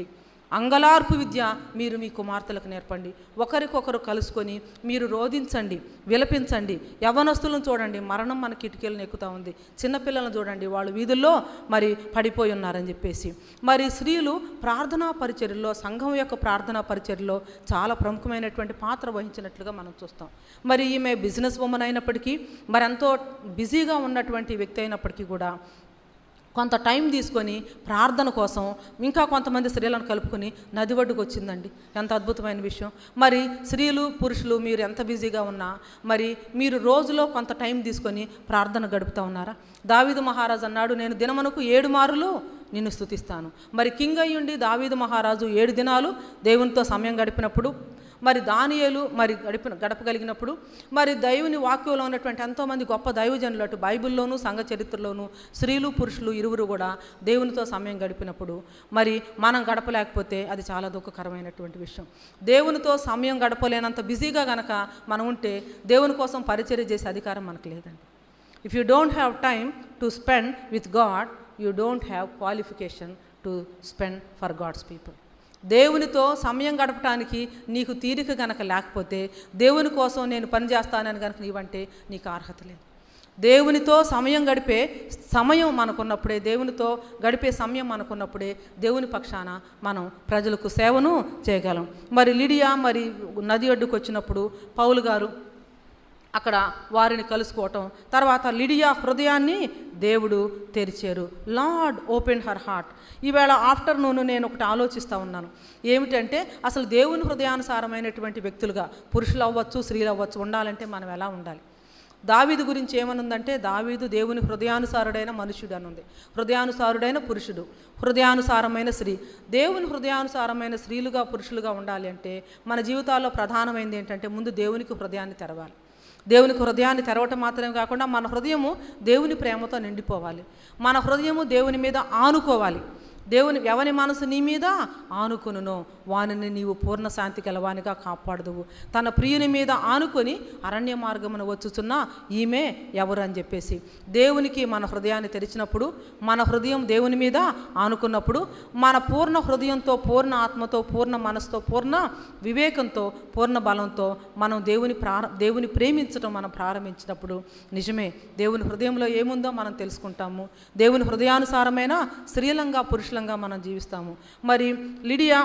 అంగలార్పు విద్య మీరు మీ కుమార్తెలకు నేర్పండి ఒకరికొకరు కలుసుకొని మీరు రోధించండి విలపించండి యవనస్తులను చూడండి మరణం మన కిటికీలను ఎక్కుతా ఉంది చిన్నపిల్లలను చూడండి వాళ్ళు వీధుల్లో మరి పడిపోయి ఉన్నారని చెప్పేసి మరి స్త్రీలు ప్రార్థనా పరిచర్యలో సంఘం యొక్క ప్రార్థనా పరిచర్యలో చాలా ప్రముఖమైనటువంటి పాత్ర వహించినట్లుగా మనం చూస్తాం మరి ఈమె బిజినెస్ ఉమెన్ అయినప్పటికీ మరి ఎంతో బిజీగా ఉన్నటువంటి వ్యక్తి అయినప్పటికీ కూడా కొంత టైం తీసుకొని ప్రార్థన కోసం ఇంకా కొంతమంది స్త్రీలను కలుపుకొని నది ఒడ్డుకు వచ్చిందండి ఎంత అద్భుతమైన విషయం మరి స్త్రీలు పురుషులు మీరు ఎంత బిజీగా ఉన్నా మరి మీరు రోజులో కొంత టైం తీసుకొని ప్రార్థన గడుపుతూ ఉన్నారా దావీదు మహారాజు అన్నాడు నేను దినమనకు ఏడు మారులు నిన్ను స్తుతిస్తాను మరి కింగ్ అయ్యుండి దావీదు మహారాజు ఏడు దినాలు దేవునితో సమయం గడిపినప్పుడు మరి దానియేలు మరి గడిపిన గడపగలిగినప్పుడు మరి దైవుని వాక్యంలో ఉన్నటువంటి ఎంతోమంది గొప్ప దైవజనులు అటు బైబిల్లోనూ సంఘ చరిత్రలోనూ స్త్రీలు పురుషులు ఇరువురు కూడా దేవునితో సమయం గడిపినప్పుడు మరి మనం గడపలేకపోతే అది చాలా దుఃఖకరమైనటువంటి విషయం దేవునితో సమయం గడపలేనంత బిజీగా గనక మనం ఉంటే దేవుని కోసం పరిచర్య చేసే అధికారం మనకు లేదండి if you don't have time to spend with God you don't have qualification to spend for God's people దేవునితో సమయం గడపడానికి నీకు తీరిక గనక లేకపోతే దేవుని కోసం నేను పని చేస్తానని కనుక నీవంటే నీకు అర్హత లేదు దేవునితో సమయం గడిపే సమయం మనకున్నప్పుడే దేవునితో గడిపే సమయం మనకున్నప్పుడే దేవుని పక్షాన మనం ప్రజలకు సేవను చేయగలం మరి లిడియా మరి నది ఒడ్డుకు వచ్చినప్పుడు పౌలు గారు అక్కడ వారిని కలుసుకోవటం తర్వాత లిడియా హృదయాన్ని దేవుడు తెరిచారు లార్డ్ ఓపెన్ హర్ హార్ట్ ఈవేళ ఆఫ్టర్నూన్ నేను ఒకటి ఆలోచిస్తూ ఉన్నాను ఏమిటంటే అసలు దేవుని హృదయానుసారమైనటువంటి వ్యక్తులుగా పురుషులు అవ్వచ్చు స్త్రీలు అవ్వచ్చు ఉండాలంటే మనం ఎలా ఉండాలి దావీదు గురించి ఏమనుందంటే దావీదు దేవుని హృదయానుసారుడైన మనుషుడు అని ఉంది హృదయానుసారుడైన పురుషుడు హృదయానుసారమైన స్త్రీ దేవుని హృదయానుసారమైన స్త్రీలుగా పురుషులుగా ఉండాలి అంటే మన జీవితాల్లో ప్రధానమైనది ఏంటంటే ముందు దేవునికి హృదయాన్ని తెరవాలి దేవునికి హృదయాన్ని తెరవటం మాత్రమే కాకుండా మన హృదయము దేవుని ప్రేమతో నిండిపోవాలి మన హృదయము దేవుని మీద ఆనుకోవాలి దేవుని ఎవని మనసు నీ మీద ఆనుకొనునో వానిని నీవు పూర్ణ శాంతి గలవానిగా కాపాడదువు తన ప్రియుని మీద ఆనుకొని అరణ్య మార్గమున వచ్చుచున్న ఈమె ఎవరు అని చెప్పేసి దేవునికి మన హృదయాన్ని తెరిచినప్పుడు మన హృదయం దేవుని మీద ఆనుకున్నప్పుడు మన పూర్ణ హృదయంతో పూర్ణ ఆత్మతో పూర్ణ మనసుతో పూర్ణ వివేకంతో పూర్ణ బలంతో మనం దేవుని ప్రార దేవుని ప్రేమించడం మనం ప్రారంభించినప్పుడు నిజమే దేవుని హృదయంలో ఏముందో మనం తెలుసుకుంటాము దేవుని హృదయానుసారమైన స్త్రీలంగా పురుషులంగా మనం జీవిస్తాము మరి లిడియా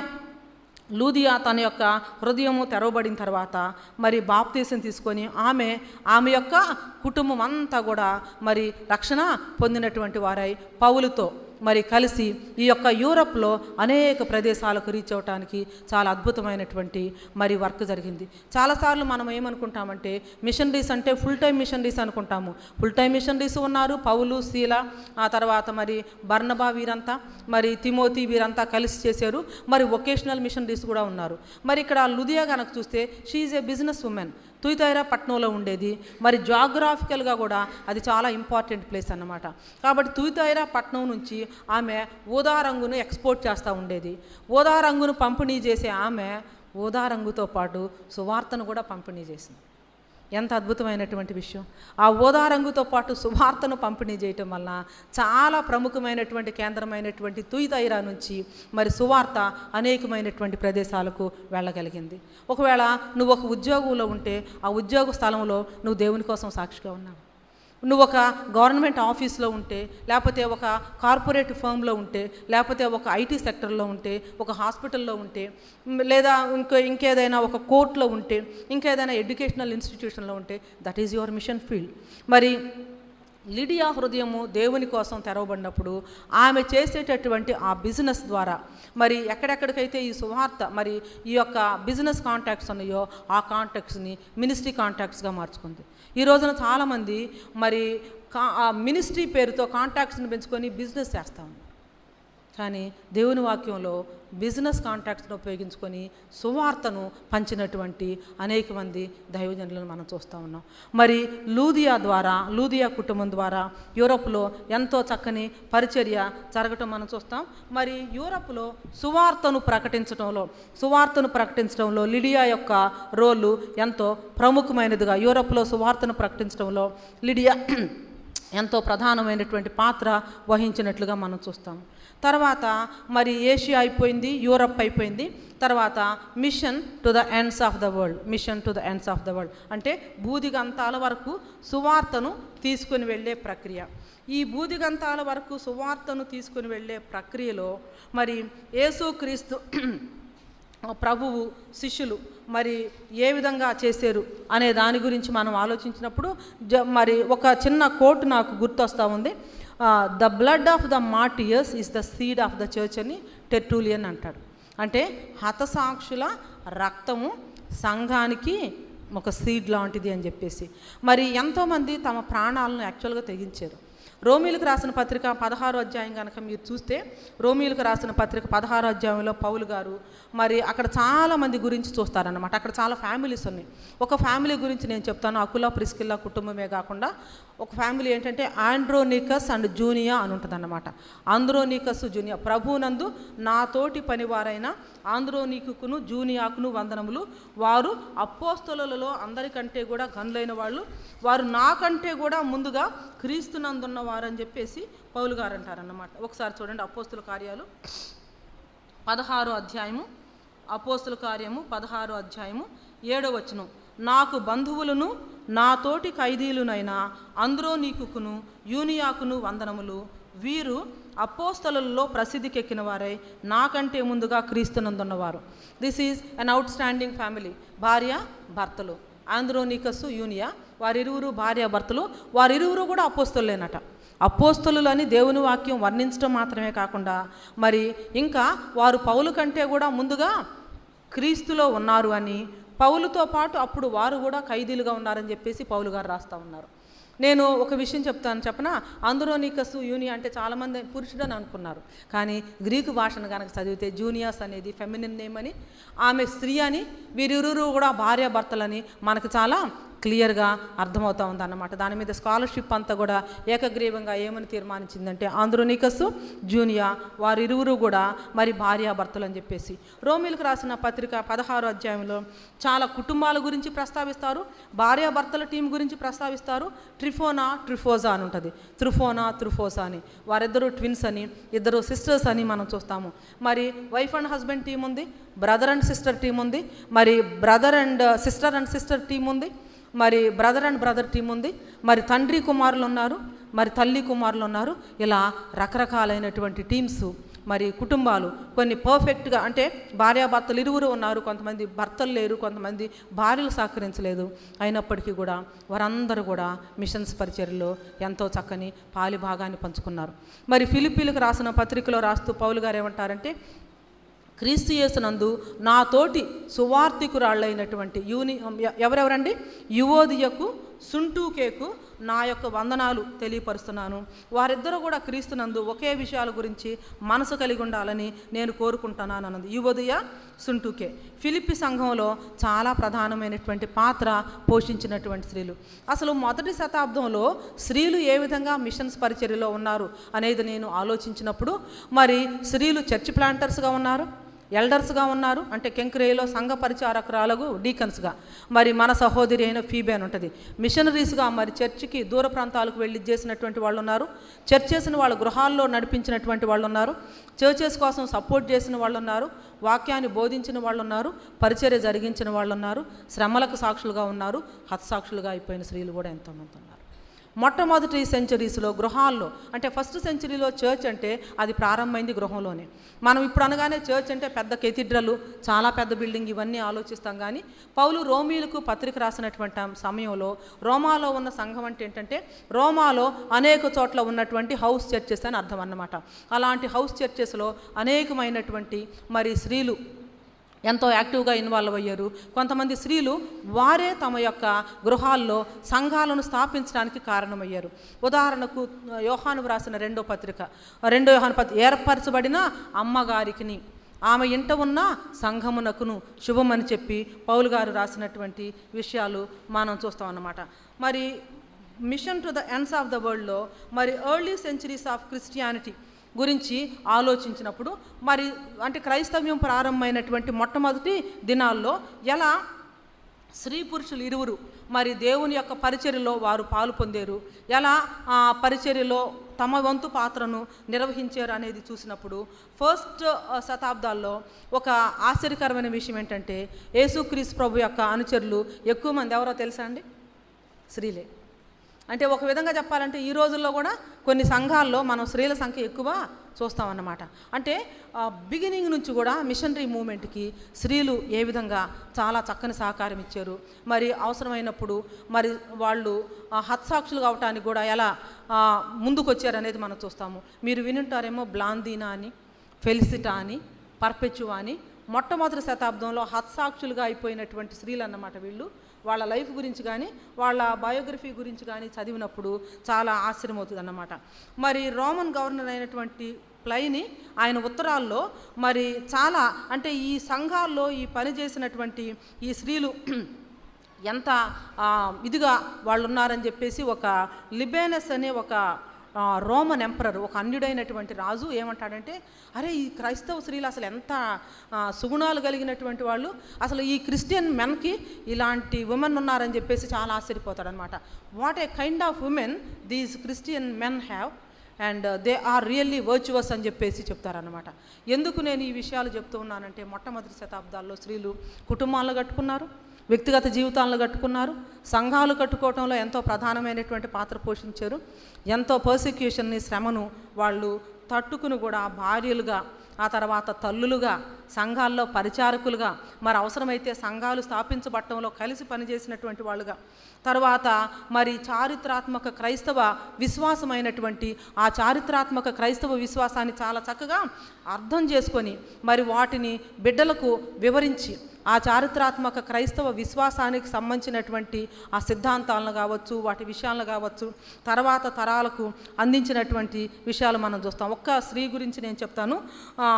లూదియా తన యొక్క హృదయము తెరవబడిన తర్వాత మరి బాప్తీసం తీసుకొని ఆమె ఆమె యొక్క కుటుంబం అంతా కూడా మరి రక్షణ పొందినటువంటి వారై పౌలుతో మరి కలిసి ఈ యొక్క యూరప్లో అనేక ప్రదేశాలకు రీచ్ అవటానికి చాలా అద్భుతమైనటువంటి మరి వర్క్ జరిగింది చాలాసార్లు మనం ఏమనుకుంటామంటే మిషనరీస్ అంటే ఫుల్ టైం మిషనరీస్ అనుకుంటాము ఫుల్ టైం మిషనరీస్ ఉన్నారు పౌలు శీల ఆ తర్వాత మరి బర్నబా వీరంతా మరి తిమోతి వీరంతా కలిసి చేశారు మరి వొకేషనల్ మిషనరీస్ కూడా ఉన్నారు మరి ఇక్కడ లుదియా కనుక చూస్తే షీఈ్ ఏ బిజినెస్ ఉమెన్ తుయితైరా పట్నంలో ఉండేది మరి జాగ్రాఫికల్గా కూడా అది చాలా ఇంపార్టెంట్ ప్లేస్ అన్నమాట కాబట్టి తుయితైరా పట్నం నుంచి ఆమె ఊదా రంగును ఎక్స్పోర్ట్ చేస్తూ ఉండేది ఊదా రంగును పంపిణీ చేసే ఆమె ఊదా రంగుతో పాటు సువార్తను కూడా పంపిణీ చేసింది ఎంత అద్భుతమైనటువంటి విషయం ఆ ఊదా రంగుతో పాటు సువార్తను పంపిణీ చేయటం వలన చాలా ప్రముఖమైనటువంటి కేంద్రమైనటువంటి తుయితైరా నుంచి మరి సువార్త అనేకమైనటువంటి ప్రదేశాలకు వెళ్ళగలిగింది ఒకవేళ నువ్వు ఒక ఉద్యోగంలో ఉంటే ఆ ఉద్యోగ స్థలంలో నువ్వు దేవుని కోసం సాక్షిగా ఉన్నావు నువ్వు ఒక గవర్నమెంట్ ఆఫీస్లో ఉంటే లేకపోతే ఒక కార్పొరేట్ ఫర్మ్లో ఉంటే లేకపోతే ఒక ఐటీ సెక్టర్లో ఉంటే ఒక హాస్పిటల్లో ఉంటే మ్, లేదా ఇంకో ఇంకేదైనా ఒక కోర్టులో ఉంటే ఇంకేదైనా ఎడ్యుకేషనల్ ఇన్స్టిట్యూషన్లో ఉంటే that is your mission field మరి లిడియా హృదయము దేవుని కోసం తెరవబడినప్పుడు ఆమె చేసేటటువంటి ఆ బిజినెస్ ద్వారా మరి ఎక్కడెక్కడికైతే ఈ సువార్త మరి ఈ యొక్క బిజినెస్ కాంటాక్ట్స్ ఉన్నాయో ఆ కాంటాక్ట్స్ని మినిస్ట్రీ కాంటాక్ట్స్గా మార్చుకుంది ఈ రోజున చాలామంది మరి కా ఆ మినిస్ట్రీ పేరుతో కాంటాక్ట్స్ని పెంచుకొని బిజినెస్ చేస్తూ ఉన్నారు కానీ దేవుని వాక్యంలో బిజినెస్ కాంటాక్ట్స్ను ఉపయోగించుకొని సువార్తను పంచినటువంటి అనేక మంది దైవజనులను మనం చూస్తూ ఉన్నాం మరి లూదియా ద్వారా లూదియా కుటుంబం ద్వారా యూరోప్లో ఎంతో చక్కని పరిచర్య జరగటం మనం చూస్తాం మరి యూరోప్లో సువార్తను ప్రకటించడంలో సువార్తను ప్రకటించడంలో లిడియా యొక్క రోలు ఎంతో ప్రముఖమైనదిగా యూరోప్లో సువార్తను ప్రకటించడంలో లిడియా ఎంతో ప్రధానమైనటువంటి పాత్ర వహించినట్లుగా మనం చూస్తాం తర్వాత మరి ఏషియా అయిపోయింది యూరప్ అయిపోయింది తర్వాత mission to the ends of the world mission to the ends of the world అంటే బూదిగంతాల వరకు సువార్తను తీసుకుని వెళ్ళే ప్రక్రియ ఈ బూదిగంతాల వరకు సువార్తను తీసుకుని వెళ్ళే ప్రక్రియలో మరి యేసుక్రీస్తు ప్రభువు శిష్యులు మరి ఏ విధంగా చేశారు అనే దాని గురించి మనం ఆలోచించినప్పుడు జ మరి ఒక చిన్న కోట్ నాకు గుర్తొస్తూ ఉంది the blood of the martyrs is the seed of the church అని టెర్టూలియన్ అంటాడు అంటే హతసాక్షుల రక్తము సంఘానికి ఒక సీడ్ లాంటిది అని చెప్పేసి మరి ఎంతోమంది తమ ప్రాణాలను యాక్చువల్గా తెగించారు రోమిలకు రాసిన పత్రిక పదహారో అధ్యాయం కనుక మీరు చూస్తే రోమిలకు రాసిన పత్రిక పదహారో అధ్యాయంలో పౌలు గారు మరి అక్కడ చాలా మంది గురించి చూస్తారన్నమాట అక్కడ చాలా ఫ్యామిలీస్ ఉన్నాయి ఒక ఫ్యామిలీ గురించి నేను చెప్తాను అకుల ప్రిస్కిల్లా కుటుంబమే కాకుండా ఒక ఫ్యామిలీ ఏంటంటే ఆండ్రోనికస్ అండ్ జూనియా అని ఉంటుందన్నమాట ఆంధ్రోనికస్ జూనియా ప్రభునందు నా తోటి పనివారైన ఆంధ్రోనికును జూనియాకును వందనములు వారు అపోస్తలలో అందరికంటే కూడా గనులైన వాళ్ళు వారు నాకంటే కూడా ముందుగా క్రీస్తునందున్న వారని చెప్పేసి పౌలు గారు అంటారన్నమాట ఒకసారి చూడండి అపోస్తుల కార్యాలు పదహారో అధ్యాయము అపోస్తుల కార్యము పదహారో అధ్యాయము ఏడో వచనం నాకు బంధువులను నా తోటి ఖైదీలునైన అంద్రోనీకును యూనియాకును వందనములు వీరు అపోస్తలలో ప్రసిద్ధికెక్కిన వారై నాకంటే ముందుగా క్రీస్తునందున్నవారు this is an outstanding భార్య భర్తలు ఆంధ్రోనికస్ యూనియా వారిరువురు భార్య భర్తలు వారిరువురు కూడా అపోస్తులేనట అపోస్తులు అని దేవుని వాక్యం వర్ణించడం మాత్రమే కాకుండా మరి ఇంకా వారు పౌలు కంటే కూడా ముందుగా క్రీస్తులో ఉన్నారు అని పౌలుతో పాటు అప్పుడు వారు కూడా ఖైదీలుగా ఉన్నారని చెప్పేసి పౌలు గారు రాస్తూ ఉన్నారు నేను ఒక విషయం చెప్తాను చెప్పనా ఆంధ్రోనికస్ యూని అంటే చాలామంది పురుషుడని అనుకున్నారు కానీ గ్రీకు భాషను కనుక చదివితే జూనియర్స్ అనేది ఫెమినిన్ నేమ్ అని ఆమె స్త్రీ అని వీరిరువురు కూడా భార్యాభర్తలని మనకు చాలా క్లియర్గా అర్థమవుతా ఉందన్నమాట దాని మీద స్కాలర్షిప్ అంతా కూడా ఏకగ్రీవంగా ఏమని తీర్మానించిందంటే ఆంధ్రోనికస్ జూనియా వారిరువురు కూడా మరి భార్యాభర్తలు అని చెప్పేసి రోమిలకు రాసిన పత్రిక పదహారు అధ్యాయంలో చాలా కుటుంబాల గురించి ప్రస్తావిస్తారు భార్యాభర్తల టీం గురించి ప్రస్తావిస్తారు ట్రిఫోనా ట్రిఫోజా అని ఉంటుంది త్రిఫోనా త్రిఫోసా అని వారిద్దరూ ట్విన్స్ అని ఇద్దరు సిస్టర్స్ అని మనం చూస్తాము మరి వైఫ్ అండ్ హస్బెండ్ టీం ఉంది బ్రదర్ అండ్ సిస్టర్ టీం ఉంది మరి brother and sister and sister team ఉంది మరి బ్రదర్ అండ్ బ్రదర్ టీం ఉంది మరి తండ్రి కుమారులు ఉన్నారు మరి తల్లి కుమారులు ఉన్నారు ఇలా రకరకాలైనటువంటి టీమ్స్ మరి కుటుంబాలు కొన్ని పర్ఫెక్ట్గా అంటే భార్యాభర్తలు ఇరువురు ఉన్నారు కొంతమంది భర్తలు లేరు కొంతమంది భార్యలు సహకరించలేదు అయినప్పటికీ కూడా వారందరూ కూడా మిషన్స్ పరిచర్యలో ఎంతో చక్కని పాలి భాగాన్ని పంచుకున్నారు మరి ఫిలిపీలకు రాసిన పత్రికలో రాస్తూ పౌలు గారు ఏమంటారంటే క్రీస్తు యేసునందు నా తోటి సువార్థికురాళ్ళైనటువంటి యూని ఎవరెవరండి యువోదియకు సుంటూకేకు నా యొక్క వందనాలు తెలియపరుస్తున్నాను వారిద్దరూ కూడా క్రీస్తునందు ఒకే విషయాల గురించి మనసు కలిగి ఉండాలని నేను కోరుకుంటున్నాను అన్నది యువదయ సుంటూకే ఫిలిప్పి సంఘంలో చాలా ప్రధానమైనటువంటి పాత్ర పోషించినటువంటి స్త్రీలు అసలు మొదటి శతాబ్దంలో స్త్రీలు ఏ విధంగా మిషన్స్ పరిచర్యలో ఉన్నారు అనేది నేను ఆలోచించినప్పుడు మరి స్త్రీలు చర్చ్ ప్లాంటర్స్గా ఉన్నారు ఎల్డర్స్గా ఉన్నారు అంటే కెంక్రేలో సంఘ పరిచారకురాలకు డీకన్స్గా మరి మన సహోదరి అయిన ఫీబే అని ఉంటుంది మిషనరీస్గా మరి చర్చికి దూర ప్రాంతాలకు వెళ్ళి చేసినటువంటి వాళ్ళు ఉన్నారు చర్చెస్ని వాళ్ళ గృహాల్లో నడిపించినటువంటి వాళ్ళు ఉన్నారు చర్చెస్ కోసం సపోర్ట్ చేసిన వాళ్ళు ఉన్నారు వాక్యాన్ని బోధించిన వాళ్ళు ఉన్నారు పరిచర్య జరిగించిన వాళ్ళు ఉన్నారు శ్రమలకు సాక్షులుగా ఉన్నారు హతసాక్షులుగా అయిపోయిన స్త్రీలు కూడా ఎంతోమంది ఉన్నారు మొట్టమొదటి సెంచరీస్లో గృహాల్లో అంటే ఫస్ట్ సెంచరీలో చర్చ్ అంటే అది ప్రారంభమైంది గృహంలోనే మనం ఇప్పుడు అనగానే చర్చ్ అంటే పెద్ద కెథిడ్రలు చాలా పెద్ద బిల్డింగ్ ఇవన్నీ ఆలోచిస్తాం కానీ పౌలు రోమీలకు పత్రిక రాసినటువంటి సమయంలో రోమాలో ఉన్న సంఘం అంటే ఏంటంటే రోమాలో అనేక చోట్ల ఉన్నటువంటి హౌస్ చర్చెస్ అని అర్థం అన్నమాట అలాంటి హౌస్ చర్చెస్లో అనేకమైనటువంటి మరి స్త్రీలు ఎంతో యాక్టివ్గా ఇన్వాల్వ్ అయ్యారు కొంతమంది స్త్రీలు వారే తమ యొక్క గృహాల్లో సంఘాలను స్థాపించడానికి కారణమయ్యారు ఉదాహరణకు యోహాను వ్రాసిన రెండో పత్రిక రెండో యోహాను పత్రిక ఏర్పరచబడిన అమ్మగారికిని ఆమె ఇంట ఉన్న సంఘమునకును శుభమని చెప్పి పౌలు గారు రాసినటువంటి విషయాలు మనం చూస్తాం అన్నమాట మరి mission to the ends of the వరల్డ్లో మరి ఎర్లీ సెంచరీస్ ఆఫ్ క్రిస్టియానిటీ గురించి ఆలోచించినప్పుడు మరి అంటే క్రైస్తవ్యం ప్రారంభమైనటువంటి మొట్టమొదటి దినాల్లో ఎలా స్త్రీ పురుషులు ఇరువురు మరి దేవుని యొక్క పరిచర్యలో వారు పాలు పొందారు ఎలా ఆ పరిచర్యలో తమ వంతు పాత్రను నిర్వహించారు అనేది చూసినప్పుడు ఫస్ట్ ఆ, శతాబ్దాల్లో ఒక ఆశ్చర్యకరమైన విషయం ఏంటంటే యేసుక్రీస్తు ప్రభు యొక్క అనుచరులు ఎక్కువ మంది ఎవరో తెలుసా అండి స్త్రీలే అంటే ఒక విధంగా చెప్పాలంటే ఈ రోజుల్లో కూడా కొన్ని సంఘాల్లో మనం స్త్రీల సంఖ్య ఎక్కువ చూస్తామన్నమాట అంటే బిగినింగ్ నుంచి కూడా మిషనరీ మూమెంట్కి స్త్రీలు ఏ విధంగా చాలా చక్కని సహకారం ఇచ్చారు మరి అవసరమైనప్పుడు మరి వాళ్ళు ఆ, హత్సాక్షులు అవటానికి కూడా ఎలా ఆ, ముందుకు వచ్చారు అనేది మనం చూస్తాము మీరు వినుంటారేమో బ్లాందీనా అని ఫెలిసిటా అని పర్పెచువా అని మొట్టమొదటి శతాబ్దంలో హత్సాక్షులుగా అయిపోయినటువంటి స్త్రీలు అన్నమాట వీళ్ళు వాళ్ళ లైఫ్ గురించి కానీ వాళ్ళ బయోగ్రఫీ గురించి కానీ చదివినప్పుడు చాలా ఆశ్చర్యమవుతుంది అన్నమాట మరి రోమన్ గవర్నర్ అయినటువంటి ప్లైని ఆయన ఉత్తరాల్లో మరి చాలా అంటే ఈ సంఘాల్లో ఈ పని చేసినటువంటి ఈ స్త్రీలు ఎంత ఆ, ఇదిగా వాళ్ళు ఉన్నారని చెప్పేసి ఒక లిబేనస్ అనే ఒక ఆ, రోమన్ ఎంపరర్ ఒక అన్యుడైనటువంటి రాజు ఏమంటాడంటే అరే ఈ క్రైస్తవ స్త్రీలు అసలు ఎంత ఆ, సుగుణాలు కలిగినటువంటి వాళ్ళు అసలు ఈ క్రిస్టియన్ మెన్కి ఇలాంటి ఉమెన్ ఉన్నారని చెప్పేసి చాలా ఆశ్చర్యపోతాడనమాట what a kind of women these Christian men have and they are really virtuous అని చెప్పేసి చెప్తారనమాట ఎందుకు నేను ఈ విషయాలు చెప్తూ ఉన్నానంటే మొట్టమొదటి శతాబ్దాల్లో స్త్రీలు కుటుంబాలను కట్టుకున్నారు వ్యక్తిగత జీవితాలను కట్టుకున్నారు సంఘాలు కట్టుకోవడంలో ఎంతో ప్రధానమైనటువంటి పాత్ర పోషించారు ఎంతో పర్సిక్యూషన్ని శ్రమను వాళ్ళు తట్టుకుని కూడా భార్యలుగా ఆ తర్వాత తల్లులుగా సంఘాల్లో పరిచారకులుగా మరి అవసరమైతే సంఘాలు స్థాపించబట్టంలో కలిసి పనిచేసినటువంటి వాళ్ళుగా తర్వాత మరి చారిత్రాత్మక క్రైస్తవ విశ్వాసమైనటువంటి ఆ చారిత్రాత్మక క్రైస్తవ విశ్వాసాన్ని చాలా చక్కగా అర్థం చేసుకొని మరి వాటిని బిడ్డలకు వివరించి ఆ చారిత్రాత్మక క్రైస్తవ విశ్వాసానికి సంబంధించినటువంటి ఆ సిద్ధాంతాలను కావచ్చు వాటి విషయాలను కావచ్చు తర్వాత తరాలకు అందించినటువంటి విషయాలు మనం చూస్తాం ఒక్క స్త్రీ గురించి నేను చెప్తాను ఆ,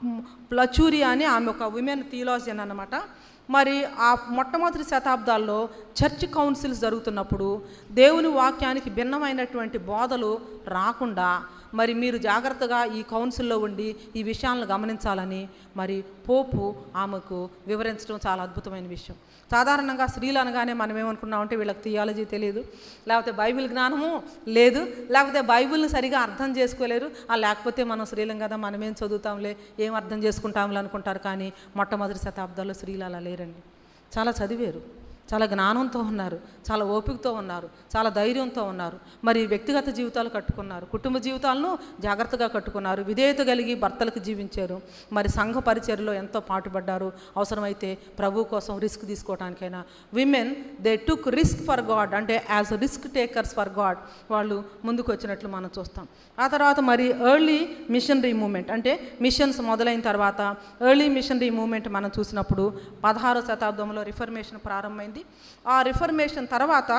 ప్లచూరియా అని ఆమె ఒక విమెన్ థియోలాజియన్ అన్నమాట మరి ఆ మొట్టమొదటి శతాబ్దాల్లో చర్చ్ కౌన్సిల్స్ జరుగుతున్నప్పుడు దేవుని వాక్యానికి భిన్నమైనటువంటి బోధలు రాకుండా మరి మీరు జాగ్రత్తగా ఈ కౌన్సిల్లో ఉండి ఈ విషయాలను గమనించాలని మరి పోపు ఆమెకు వివరించడం చాలా అద్భుతమైన విషయం సాధారణంగా స్త్రీలు అనగానే మనం ఏమనుకున్నామంటే వీళ్ళకి థియాలజీ తెలియదు లేకపోతే బైబిల్ జ్ఞానము లేదు లేకపోతే బైబిల్ని సరిగా అర్థం చేసుకోలేరు ఆ లేకపోతే మనం స్త్రీలం కదా మనం ఏం చదువుతాంలే ఏం అర్థం చేసుకుంటాంలే అనుకుంటారు కానీ మొట్టమొదటి శతాబ్దాల్లో స్త్రీలు అలా లేరండి చాలా చదివారు చాలా జ్ఞానంతో ఉన్నారు చాలా ఓపికతో ఉన్నారు చాలా ధైర్యంతో ఉన్నారు మరి వ్యక్తిగత జీవితాలు కట్టుకున్నారు కుటుంబ జీవితాలను జాగ్రత్తగా కట్టుకున్నారు విధేయత కలిగి భర్తలకు జీవించారు మరి సంఘ పరిచర్లో ఎంతో పాటుపడ్డారు అవసరమైతే ప్రభు కోసం రిస్క్ తీసుకోవడానికైనా women they took risk for God అంటే as risk takers for God వాళ్ళు ముందుకు వచ్చినట్లు మనం చూస్తాం ఆ తర్వాత మరి ఎర్లీ మిషనరీ మూమెంట్ అంటే మిషన్స్ మొదలైన తర్వాత ఎర్లీ మిషనరీ మూమెంట్ మనం చూసినప్పుడు పదహారో శతాబ్దంలో రిఫర్మేషన్ ప్రారంభమైంది ఆ రిఫర్మేషన్ తర్వాత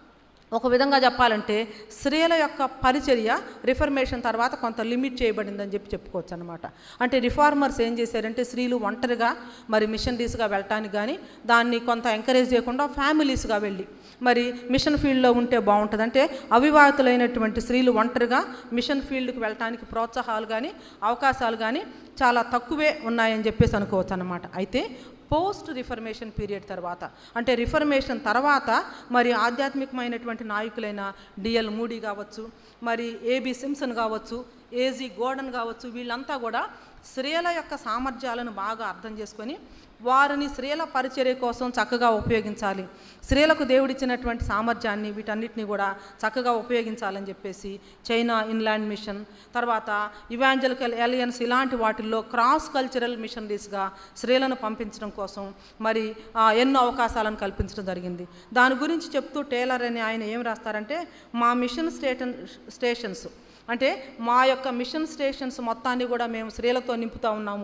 ఒక విధంగా చెప్పాలంటే స్త్రీల యొక్క పరిచర్య రిఫర్మేషన్ తర్వాత కొంత లిమిట్ చేయబడిందని చెప్పి చెప్పుకోవచ్చు అనమాట అంటే రిఫార్మర్స్ ఏం చేశారంటే స్త్రీలు ఒంటరిగా మరి మిషనరీస్గా వెళ్ళటానికి కానీ దాన్ని కొంత ఎంకరేజ్ చేయకుండా ఫ్యామిలీస్గా వెళ్ళి మరి మిషన్ ఫీల్డ్లో ఉంటే బాగుంటుంది అంటే అవివాహితులైనటువంటి స్త్రీలు ఒంటరిగా మిషన్ ఫీల్డ్కి వెళ్ళటానికి ప్రోత్సాహాలు కానీ అవకాశాలు కానీ చాలా తక్కువే ఉన్నాయని చెప్పేసి అనుకోవచ్చు అనమాట అయితే పోస్ట్ రిఫర్మేషన్ పీరియడ్ తర్వాత అంటే రిఫర్మేషన్ తర్వాత మరి ఆధ్యాత్మికమైనటువంటి నాయకులైన డిఎల్ మూడీ కావచ్చు మరి ఏబి సిమ్సన్ కావచ్చు ఏజీ గోర్డన్ కావచ్చు వీళ్ళంతా కూడా స్త్రీల యొక్క సామర్థ్యాలను బాగా అర్థం చేసుకొని వారిని స్త్రీల పరిచర్య కోసం చక్కగా ఉపయోగించాలి స్త్రీలకు దేవుడిచ్చినటువంటి సామర్థ్యాన్ని వీటన్నిటిని కూడా చక్కగా ఉపయోగించాలని చెప్పేసి చైనా ఇన్లాండ్ మిషన్ తర్వాత ఇవాంజలికల్ ఎలియన్స్ ఇలాంటి వాటిల్లో క్రాస్ కల్చరల్ మిషనరీస్గా స్త్రీలను పంపించడం కోసం మరి ఆ, ఎన్నో అవకాశాలను కల్పించడం జరిగింది దాని గురించి చెప్తూ టేలర్ అని ఆయన ఏం రాస్తారంటే మా మిషన్ స్టేషన్ స్టేషన్స్ అంటే మా యొక్క మిషన్ స్టేషన్స్ మొత్తాన్ని కూడా మేము స్త్రీలతో నింపుతూ ఉన్నాము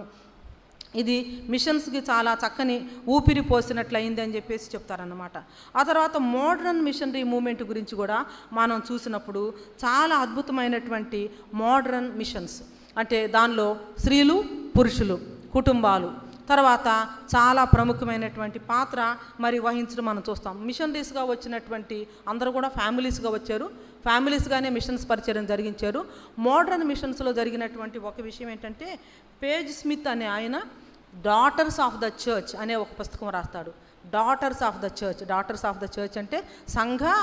ఇది మిషన్స్కి చాలా చక్కని ఊపిరి పోసినట్లయింది అని చెప్పేసి చెప్తారన్నమాట ఆ తర్వాత మోడర్న్ మిషనరీ మూమెంట్ గురించి కూడా మనం చూసినప్పుడు చాలా అద్భుతమైనటువంటి మోడర్న్ మిషన్స్ అంటే దానిలో స్త్రీలు పురుషులు కుటుంబాలు తర్వాత చాలా ప్రముఖమైనటువంటి పాత్ర మరి వహించడం మనం చూస్తాం మిషనరీస్గా వచ్చినటువంటి అందరూ కూడా ఫ్యామిలీస్గా వచ్చారు ఫ్యామిలీస్గానే మిషన్స్ పరిచయం జరిగించారు మోడర్న్ మిషన్స్లో జరిగినటువంటి ఒక విషయం ఏంటంటే పేజ్ స్మిత్ అనే ఆయన డాటర్స్ ఆఫ్ ద చర్చ్ అనే ఒక పుస్తకం రాస్తాడు daughters of the church daughters of the church అంటే సంఘ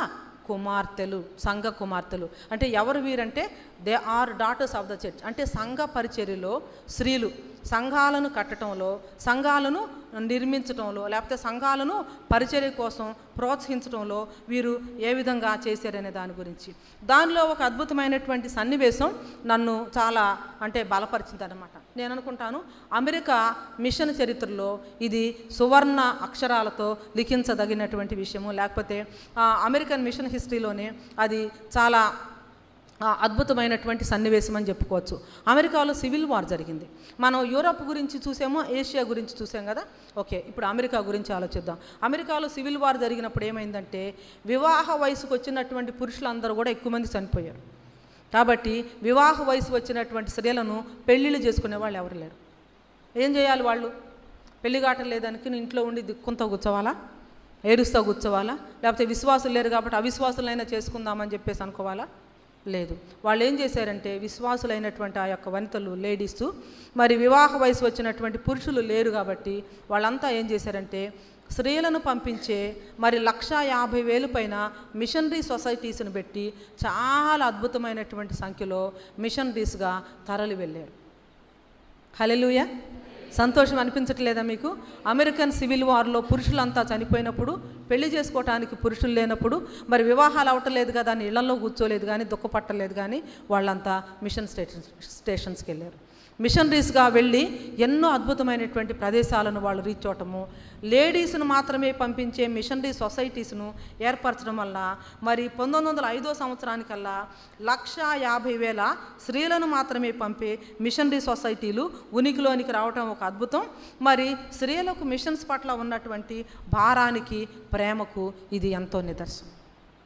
కుమార్తెలు సంఘ కుమార్తెలు అంటే ఎవరు వీరంటే they are daughters of the church అంటే సంఘ పరిచర్యలో స్త్రీలు సంఘాలను కట్టడంలో సంఘాలను నిర్మించడంలో లేకపోతే సంఘాలను పరిచర్య కోసం ప్రోత్సహించడంలో వీరు ఏ విధంగా చేశారనే దాని గురించి దానిలో ఒక అద్భుతమైనటువంటి సన్నివేశం నన్ను చాలా అంటే బలపరిచింది అనమాట నేను అనుకుంటాను అమెరికా మిషన్ చరిత్రలో ఇది సువర్ణ అక్షరాలతో లిఖించదగినటువంటి విషయము లేకపోతే ఆ, అమెరికన్ మిషన్ హిస్టరీలోనే అది చాలా ఆ, అద్భుతమైనటువంటి సన్నివేశం అని చెప్పుకోవచ్చు అమెరికాలో సివిల్ వార్ జరిగింది మనం యూరప్ గురించి చూసామో ఏషియా గురించి చూసాం కదా ఓకే ఇప్పుడు అమెరికా గురించి ఆలోచిద్దాం అమెరికాలో సివిల్ వార్ జరిగినప్పుడు ఏమైందంటే వివాహ వయసుకు వచ్చినటువంటి పురుషులందరూ కూడా ఎక్కువ మంది చనిపోయారు కాబట్టి వివాహ వయసు వచ్చినటువంటి స్త్రీలను పెళ్ళిళ్ళు చేసుకునే వాళ్ళు ఎవరు లేరు ఏం చేయాలి వాళ్ళు పెళ్లిగాటం లేదానికి ఇంట్లో ఉండి దిక్కుంతా కూర్చోవాలా ఏడుస్తూ కూర్చోవాలా లేకపోతే విశ్వాసులు లేరు కాబట్టి అవిశ్వాసులైనా చేసుకుందామని చెప్పేసి అనుకోవాలా లేదు వాళ్ళు ఏం చేశారంటే విశ్వాసులైనటువంటి ఆ యొక్క వనితలు లేడీస్ మరి వివాహ వయసు వచ్చినటువంటి పురుషులు లేరు కాబట్టి వాళ్ళంతా ఏం చేశారంటే స్త్రీలను పంపించే మరి లక్షా యాభై వేలు పైన మిషనరీ సొసైటీస్ని పెట్టి చాలా అద్భుతమైనటువంటి సంఖ్యలో మిషనరీస్గా తరలి వెళ్ళారు హలెలుయ సంతోషం అనిపించట్లేదా మీకు అమెరికన్ సివిల్ వార్లో పురుషులంతా చనిపోయినప్పుడు పెళ్లి చేసుకోవటానికి పురుషులు లేనప్పుడు మరి వివాహాలు అవటలేదు కదా అని ఇళ్లలో కూర్చోలేదు కానీ దుఃఖపట్టలేదు కానీ వాళ్ళంతా మిషన్ స్టేషన్ స్టేషన్స్కి వెళ్ళారు మిషనరీస్గా వెళ్ళి ఎన్నో అద్భుతమైనటువంటి ప్రదేశాలను వాళ్ళు రీచ్ అవటము లేడీస్ను మాత్రమే పంపించే మిషనరీ సొసైటీస్ను ఏర్పరచడం వల్ల మరి పంతొమ్మిది వందల ఐదో సంవత్సరానికల్లా లక్ష యాభై వేల స్త్రీలను మాత్రమే పంపే మిషనరీ సొసైటీలు ఉనికిలోనికి రావటం ఒక అద్భుతం మరి స్త్రీలకు మిషన్స్ పట్ల ఉన్నటువంటి భారానికి ప్రేమకు ఇది ఎంతో నిదర్శనం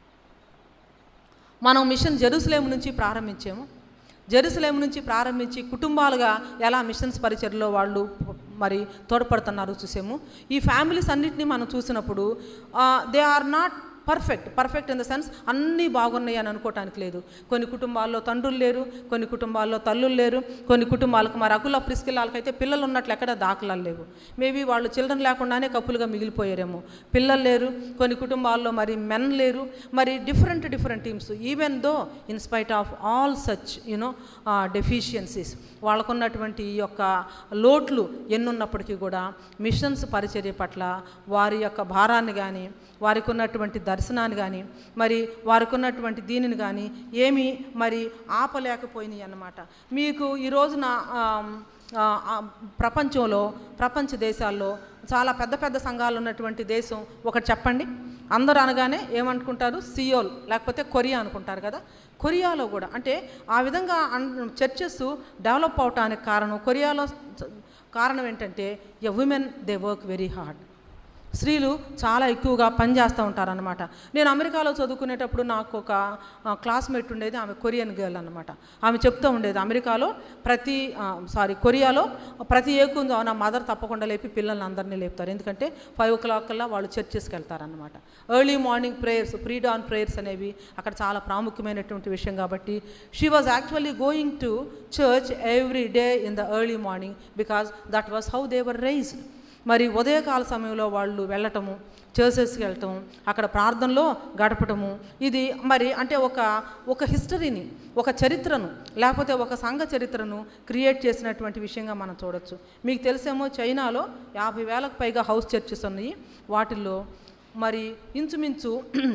మనం మిషన్ జెరూసలేం నుంచి ప్రారంభించాము జెరూసలేం నుంచి ప్రారంభించి కుటుంబాలుగా ఎలా మిషన్స్ పరిచయలో వాళ్ళు మరి తోడ్పడుతున్నారు చూసాము ఈ ఫ్యామిలీస్ అన్నిటినీ మనం చూసినప్పుడు they are not perfect perfect in the sense అన్నీ బాగున్నాయి అని అనుకోవటానికి లేదు కొన్ని కుటుంబాల్లో తండ్రులు లేరు కొన్ని కుటుంబాల్లో తల్లులు లేరు కొన్ని కుటుంబాలకు మరి అకుల ప్రిస్కిల్లాలకైతే పిల్లలు ఉన్నట్లు ఎక్కడ దాఖలాలు లేవు మేబీ వాళ్ళు చిల్డ్రన్ లేకుండానే కప్పులుగా మిగిలిపోయారేమో పిల్లలు లేరు కొన్ని కుటుంబాల్లో మరి మెన్ లేరు మరి different different teams even though in spite of all such you know deficiencies వాళ్ళకున్నటువంటి ఈ యొక్క లోట్లు ఎన్నున్నప్పటికీ కూడా మిషన్స్ పరిచర్య పట్ల వారి యొక్క భారాన్ని కానీ వారికి ఉన్నటువంటి దర్శనాన్ని కానీ మరి వారికి ఉన్నటువంటి దీనిని కానీ ఏమీ మరి ఆపలేకపోయినాయి అన్నమాట మీకు ఈ రోజున ఆమ్, ఆ, ఆ, ప్రపంచంలో ప్రపంచ దేశాల్లో చాలా పెద్ద పెద్ద సంఘాలు ఉన్నటువంటి దేశం ఒకటి చెప్పండి అందరూ అనగానే ఏమనుకుంటారు సియోల్ లేకపోతే కొరియా అనుకుంటారు కదా కొరియాలో కూడా అంటే ఆ విధంగా చర్చెస్ డెవలప్ అవటానికి కారణం కొరియాలో చ- కారణం ఏంటంటే a women they work very hard స్త్రీలు చాలా ఎక్కువగా పనిచేస్తూ ఉంటారనమాట నేను అమెరికాలో చదువుకునేటప్పుడు నాకు ఒక క్లాస్మేట్ ఉండేది ఆమె కొరియన్ గర్ల్ అనమాట ఆమె చెప్తూ ఉండేది అమెరికాలో ప్రతి సారీ కొరియాలో ప్రతి ఏకుందో నా మదర్ తప్పకుండా లేపి పిల్లల్ని అందరినీ లేపుతారు ఎందుకంటే ఫైవ్ ఓ క్లాక్ కల్లా వాళ్ళు చర్చెస్కి వెళ్తారనమాట early morning prayers pre dawn prayers అనేవి అక్కడ చాలా ప్రాముఖ్యమైనటువంటి విషయం కాబట్టి she was actually going to church every day in the early morning because that was how they were raised మరి ఉదయకాల సమయంలో వాళ్ళు వెళ్ళటము చర్చెస్కి వెళ్ళటం అక్కడ ప్రార్థనలో గడపటము ఇది మరి అంటే ఒక ఒక హిస్టరీని ఒక చరిత్రను లేకపోతే ఒక సంఘ చరిత్రను క్రియేట్ చేసినటువంటి విషయంగా మనం చూడొచ్చు మీకు తెలిసేమో చైనాలో యాభై వేలకు పైగా హౌస్ చర్చెస్ ఉన్నాయి వాటిల్లో మరి ఇంచుమించు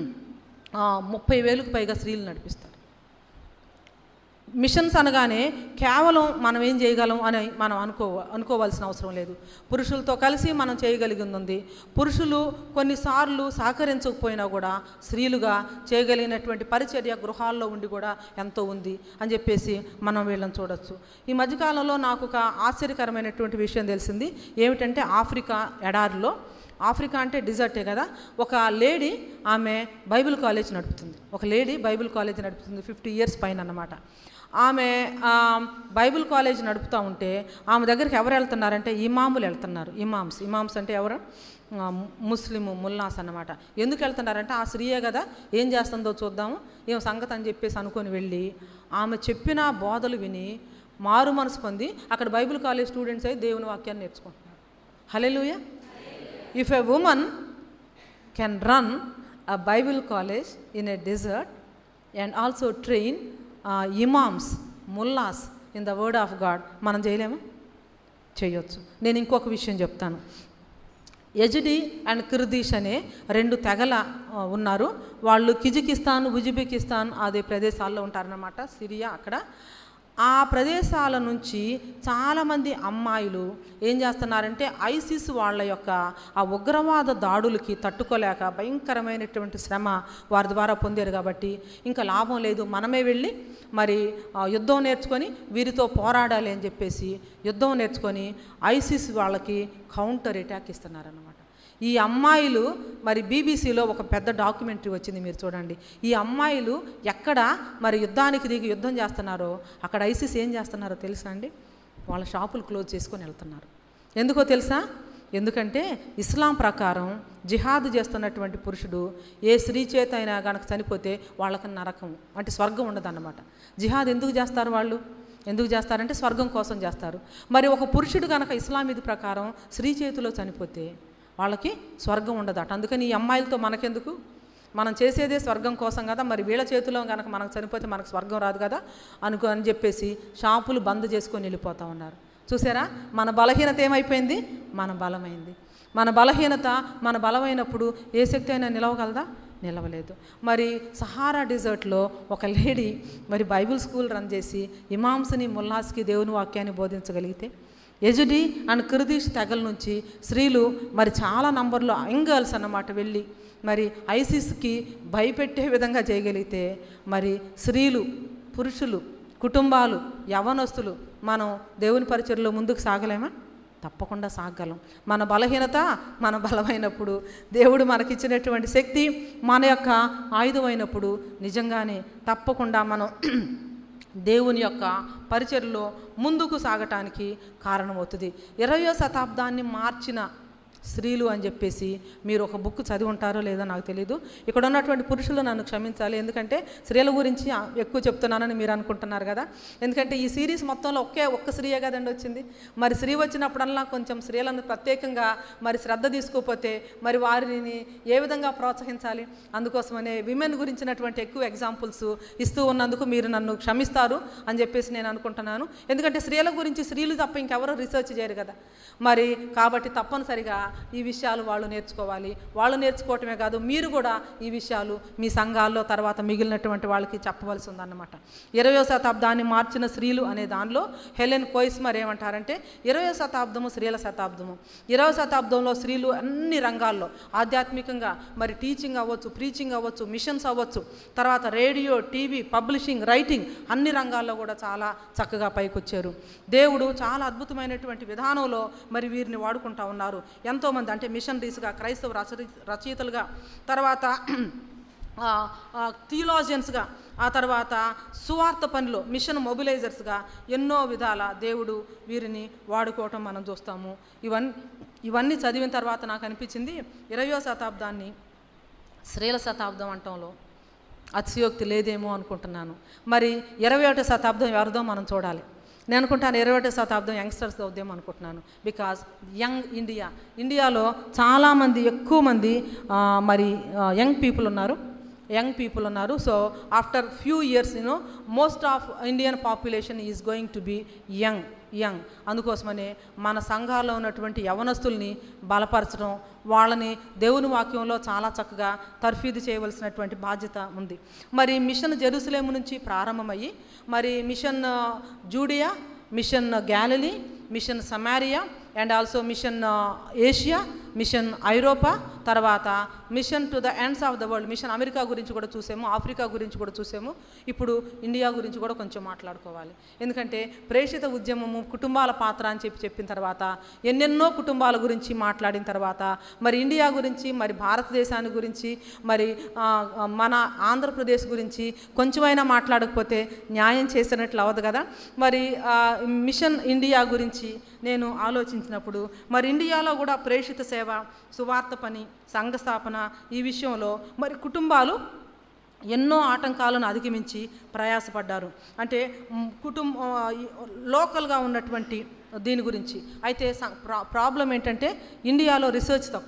ఆ, ముప్పై వేలకు పైగా స్త్రీలు నడిపిస్తారు మిషన్స్ అనగానే కేవలం మనం ఏం చేయగలం అని మనం అనుకో అనుకోవాల్సిన అవసరం లేదు పురుషులతో కలిసి మనం చేయగలిగింది ఉంది పురుషులు కొన్నిసార్లు సహకరించకపోయినా కూడా స్త్రీలుగా చేయగలిగినటువంటి పరిచర్య గృహాల్లో ఉండి కూడా ఎంతో ఉంది అని చెప్పేసి మనం వీళ్ళని చూడొచ్చు ఈ మధ్యకాలంలో నాకు ఒక ఆశ్చర్యకరమైనటువంటి విషయం తెలిసింది ఏమిటంటే ఆఫ్రికా ఎడారిలో ఆఫ్రికా అంటే డిజర్టే కదా ఒక లేడీ ఆమె బైబిల్ కాలేజ్ నడుపుతుంది ఒక లేడీ బైబిల్ కాలేజ్ నడుపుతుంది ఫిఫ్టీ ఇయర్స్ పైన అన్నమాట ఆమె ఆ, బైబిల్ కాలేజ్ నడుపుతూ ఉంటే ఆమె దగ్గరికి ఎవరు వెళ్తున్నారంటే ఇమాములు వెళ్తున్నారు ఇమామ్స్ ఇమామ్స్ అంటే ఎవరు ఆ, ముస్లిము ముల్లాస్ అన్నమాట ఎందుకు వెళ్తున్నారంటే ఆ స్త్రీయే కదా ఏం చేస్తుందో చూద్దాము ఏం సంగతి అని చెప్పేసి అనుకొని వెళ్ళి ఆమె చెప్పిన బోధలు విని మారు మనసు పొంది అక్కడ బైబిల్ కాలేజ్ స్టూడెంట్స్ అయి దేవుని వాక్యాన్ని నేర్చుకుంటున్నారు hallelujah if a woman can run a Bible college in a desert and also train uh, imams, mullahs in the word of God. మనం చేయలేమా చేయొచ్చు నేను ఇంకొక విషయం చెప్తాను యజడి అండ్ కిర్దీష్ అనే రెండు తెగల ఆ, ఉన్నారు వాళ్ళు కిజికిస్తాన్ ఉజ్బెకిస్తాన్ అదే ప్రదేశాల్లో ఉంటారన్నమాట సిరియా అక్కడ ఆ ప్రదేశాల నుంచి చాలామంది అమ్మాయిలు ఏం చేస్తున్నారంటే ఐసిస్ వాళ్ళ యొక్క ఆ ఉగ్రవాద దాడులకి తట్టుకోలేక భయంకరమైనటువంటి శ్రమ వారి ద్వారా పొందారు కాబట్టి ఇంకా లాభం లేదు మనమే వెళ్ళి మరి ఆ, యుద్ధం నేర్చుకొని వీరితో పోరాడాలి అని చెప్పేసి యుద్ధం నేర్చుకొని ఐసిస్ వాళ్ళకి కౌంటర్ అటాక్ ఇస్తున్నారన్నమాట ఈ అమ్మాయిలు మరి బీబీసీలో ఒక పెద్ద డాక్యుమెంటరీ వచ్చింది మీరు చూడండి ఈ అమ్మాయిలు ఎక్కడ మరి యుద్ధానికి దిగి యుద్ధం చేస్తున్నారో అక్కడ ఐసిస్ ఏం చేస్తున్నారో తెలుసా అండి వాళ్ళ షాపులు క్లోజ్ చేసుకొని వెళ్తున్నారు ఎందుకో తెలుసా ఎందుకంటే ఇస్లాం ప్రకారం జిహాద్ చేస్తున్నటువంటి పురుషుడు ఏ స్త్రీ చేత అయినా కనుక చనిపోతే వాళ్ళకి నరకం అంటే స్వర్గం ఉండదన్నమాట జిహాద్ ఎందుకు చేస్తారు వాళ్ళు ఎందుకు చేస్తారంటే స్వర్గం కోసం చేస్తారు మరి ఒక పురుషుడు కనుక ఇస్లాం ఇది ప్రకారం స్త్రీ చేతిలో చనిపోతే వాళ్ళకి స్వర్గం ఉండదట అందుకని ఈ అమ్మాయిలతో మనకెందుకు మనం చేసేదే స్వర్గం కోసం కదా మరి వీళ్ళ చేతిలో కనుక మనకు చనిపోతే మనకు స్వర్గం రాదు కదా అనుకో అని చెప్పేసి షాపులు బంద్ చేసుకొని వెళ్ళిపోతూ ఉన్నారు చూసారా మన బలహీనత ఏమైపోయింది మన బలమైంది మన బలహీనత మన బలమైనప్పుడు ఏ శక్తి అయినా నిలవగలదా నిలవలేదు మరి సహారా డిజర్ట్లో ఒక లేడీ మరి బైబిల్ స్కూల్ రన్ చేసి ఇమామ్స్ని ముల్లాస్కి దేవుని వాక్యాన్ని బోధించగలిగితే యజుడి అండ్ కుర్దీష్ తెగల నుంచి స్త్రీలు మరి చాలా నంబర్లో యంగర్ల్స్ అన్నమాట వెళ్ళి మరి ఐసిస్కి భయపెట్టే విధంగా చేయగలిగితే మరి స్త్రీలు పురుషులు కుటుంబాలు యవనస్తులు మనం దేవుని పరిచయలో ముందుకు సాగలేమా తప్పకుండా సాగలం మన బలహీనత మన బలమైనప్పుడు దేవుడు మనకిచ్చినటువంటి శక్తి మన యొక్క ఆయుధమైనప్పుడు నిజంగానే తప్పకుండా మనం దేవుని యొక్క పరిచయలో ముందుకు సాగటానికి కారణమవుతుంది ఇరవయో శతాబ్దాన్ని మార్చిన స్త్రీలు అని చెప్పేసి మీరు ఒక బుక్ చదివి ఉంటారో లేదో నాకు తెలియదు ఇక్కడ ఉన్నటువంటి పురుషులు నన్ను క్షమించాలి ఎందుకంటే స్త్రీల గురించి ఆ- ఎక్కువ చెప్తున్నానని మీరు అనుకుంటున్నారు కదా ఎందుకంటే ఈ సిరీస్ మొత్తంలో ఒకే ఒక్క స్త్రీయే కదండి వచ్చింది మరి స్త్రీ వచ్చినప్పుడల్లా కొంచెం స్త్రీలను ప్రత్యేకంగా మరి శ్రద్ధ తీసుకోకపోతే మరి వారిని ఏ విధంగా ప్రోత్సహించాలి అందుకోసమనే విమెన్ గురించినటువంటి ఎక్కువ ఎగ్జాంపుల్స్ ఇస్తూ ఉన్నందుకు మీరు నన్ను క్షమిస్తారు అని చెప్పేసి నేను అనుకుంటున్నాను ఎందుకంటే స్త్రీల గురించి స్త్రీలు తప్ప ఇంకెవరో రీసెర్చ్ చేయరు కదా మరి కాబట్టి తప్పనిసరిగా ఈ విషయాలు వాళ్ళు నేర్చుకోవాలి వాళ్ళు నేర్చుకోవటమే కాదు మీరు కూడా ఈ విషయాలు మీ సంఘాల్లో తర్వాత మిగిలినటువంటి వాళ్ళకి చెప్పవలసి ఉందన్నమాట ఇరవయో శతాబ్దాన్ని మార్చిన స్త్రీలు అనే దానిలో హెలెన్ కోయిస్మర్ ఏమంటారంటే ఇరవై శతాబ్దము స్త్రీల శతాబ్దము ఇరవై శతాబ్దంలో స్త్రీలు అన్ని రంగాల్లో ఆధ్యాత్మికంగా మరి టీచింగ్ అవ్వచ్చు ప్రీచింగ్ అవ్వచ్చు మిషన్స్ అవ్వచ్చు తర్వాత రేడియో టీవీ పబ్లిషింగ్ రైటింగ్ అన్ని రంగాల్లో కూడా చాలా చక్కగా పైకొచ్చారు దేవుడు చాలా అద్భుతమైనటువంటి విధానంలో మరి వీరిని వాడుకుంటా ఉన్నారు ఎంతోమంది అంటే మిషనరీస్గా క్రైస్తవ రచయి రచయితలుగా తర్వాత థియోలాజియన్స్గా ఆ తర్వాత సువార్త పనిలో మిషన్ మొబిలైజర్స్గా ఎన్నో విధాల దేవుడు వీరిని వాడుకోవటం మనం చూస్తాము ఇవన్నీ ఇవన్నీ చదివిన తర్వాత నాకు అనిపించింది ఇరవయో శతాబ్దాన్ని స్త్రీల శతాబ్దం అంటంలో అతిశయోక్తి లేదేమో అనుకుంటున్నాను మరి ఇరవై ఒకటో శతాబ్దం ఎవరిదో మనం చూడాలి నేను అనుకుంటాను ఇరవై ఒకటో శతాబ్దం యంగ్స్టర్స్ అవుదేమో అనుకుంటున్నాను బికాజ్ యంగ్ ఇండియా ఇండియాలో చాలామంది ఎక్కువ మంది ఆ, మరి యంగ్ పీపుల్ ఉన్నారు యంగ్ పీపుల్ ఉన్నారు so after few years you know most of Indian population is going to be young young అందుకోసమనే మన సంఘాల్లో ఉన్నటువంటి యవనస్తుల్ని బలపరచడం వాళ్ళని దేవుని వాక్యంలో చాలా చక్కగా తర్ఫీదు చేయవలసినటువంటి బాధ్యత ఉంది మరి మిషన్ జెరూసలేము నుంచి ప్రారంభమయ్యి మరి మిషన్ ఆ, Judea mission Galilee mission Samaria and also mission Asia mission ఐరోపా తర్వాత mission to the ends of the world mission America గురించి కూడా చూసాము ఆఫ్రికా గురించి కూడా చూసాము ఇప్పుడు ఇండియా గురించి కూడా కొంచెం మాట్లాడుకోవాలి ఎందుకంటే ప్రేషిత ఉద్యమము కుటుంబాల పాత్ర అని చెప్పి చెప్పిన తర్వాత ఎన్నెన్నో కుటుంబాల గురించి మాట్లాడిన తర్వాత మరి ఇండియా గురించి మరి భారతదేశాన్ని గురించి మరి ఆ, ఆ, మన ఆంధ్రప్రదేశ్ గురించి కొంచెమైనా మాట్లాడకపోతే న్యాయం చేసినట్లు అవ్వదు కదా మరి ఆ, మిషన్ ఇండియా గురించి నేను ఆలోచించినప్పుడు మరి ఇండియాలో కూడా ప్రేషిత సేవ సువార్త పని సంఘ స్థాపన ఈ విషయంలో మరి కుటుంబాలు ఎన్నో ఆటంకాలను అధిగమించి ప్రయాసపడ్డారు అంటే మ్, కుటుంబ ఆ, ఈ లోకల్గా ఉన్నటువంటి దీని గురించి అయితే స- ప్రా ప్రాబ్లం ఏంటంటే ఇండియాలో రీసెర్చ్ తక్కువ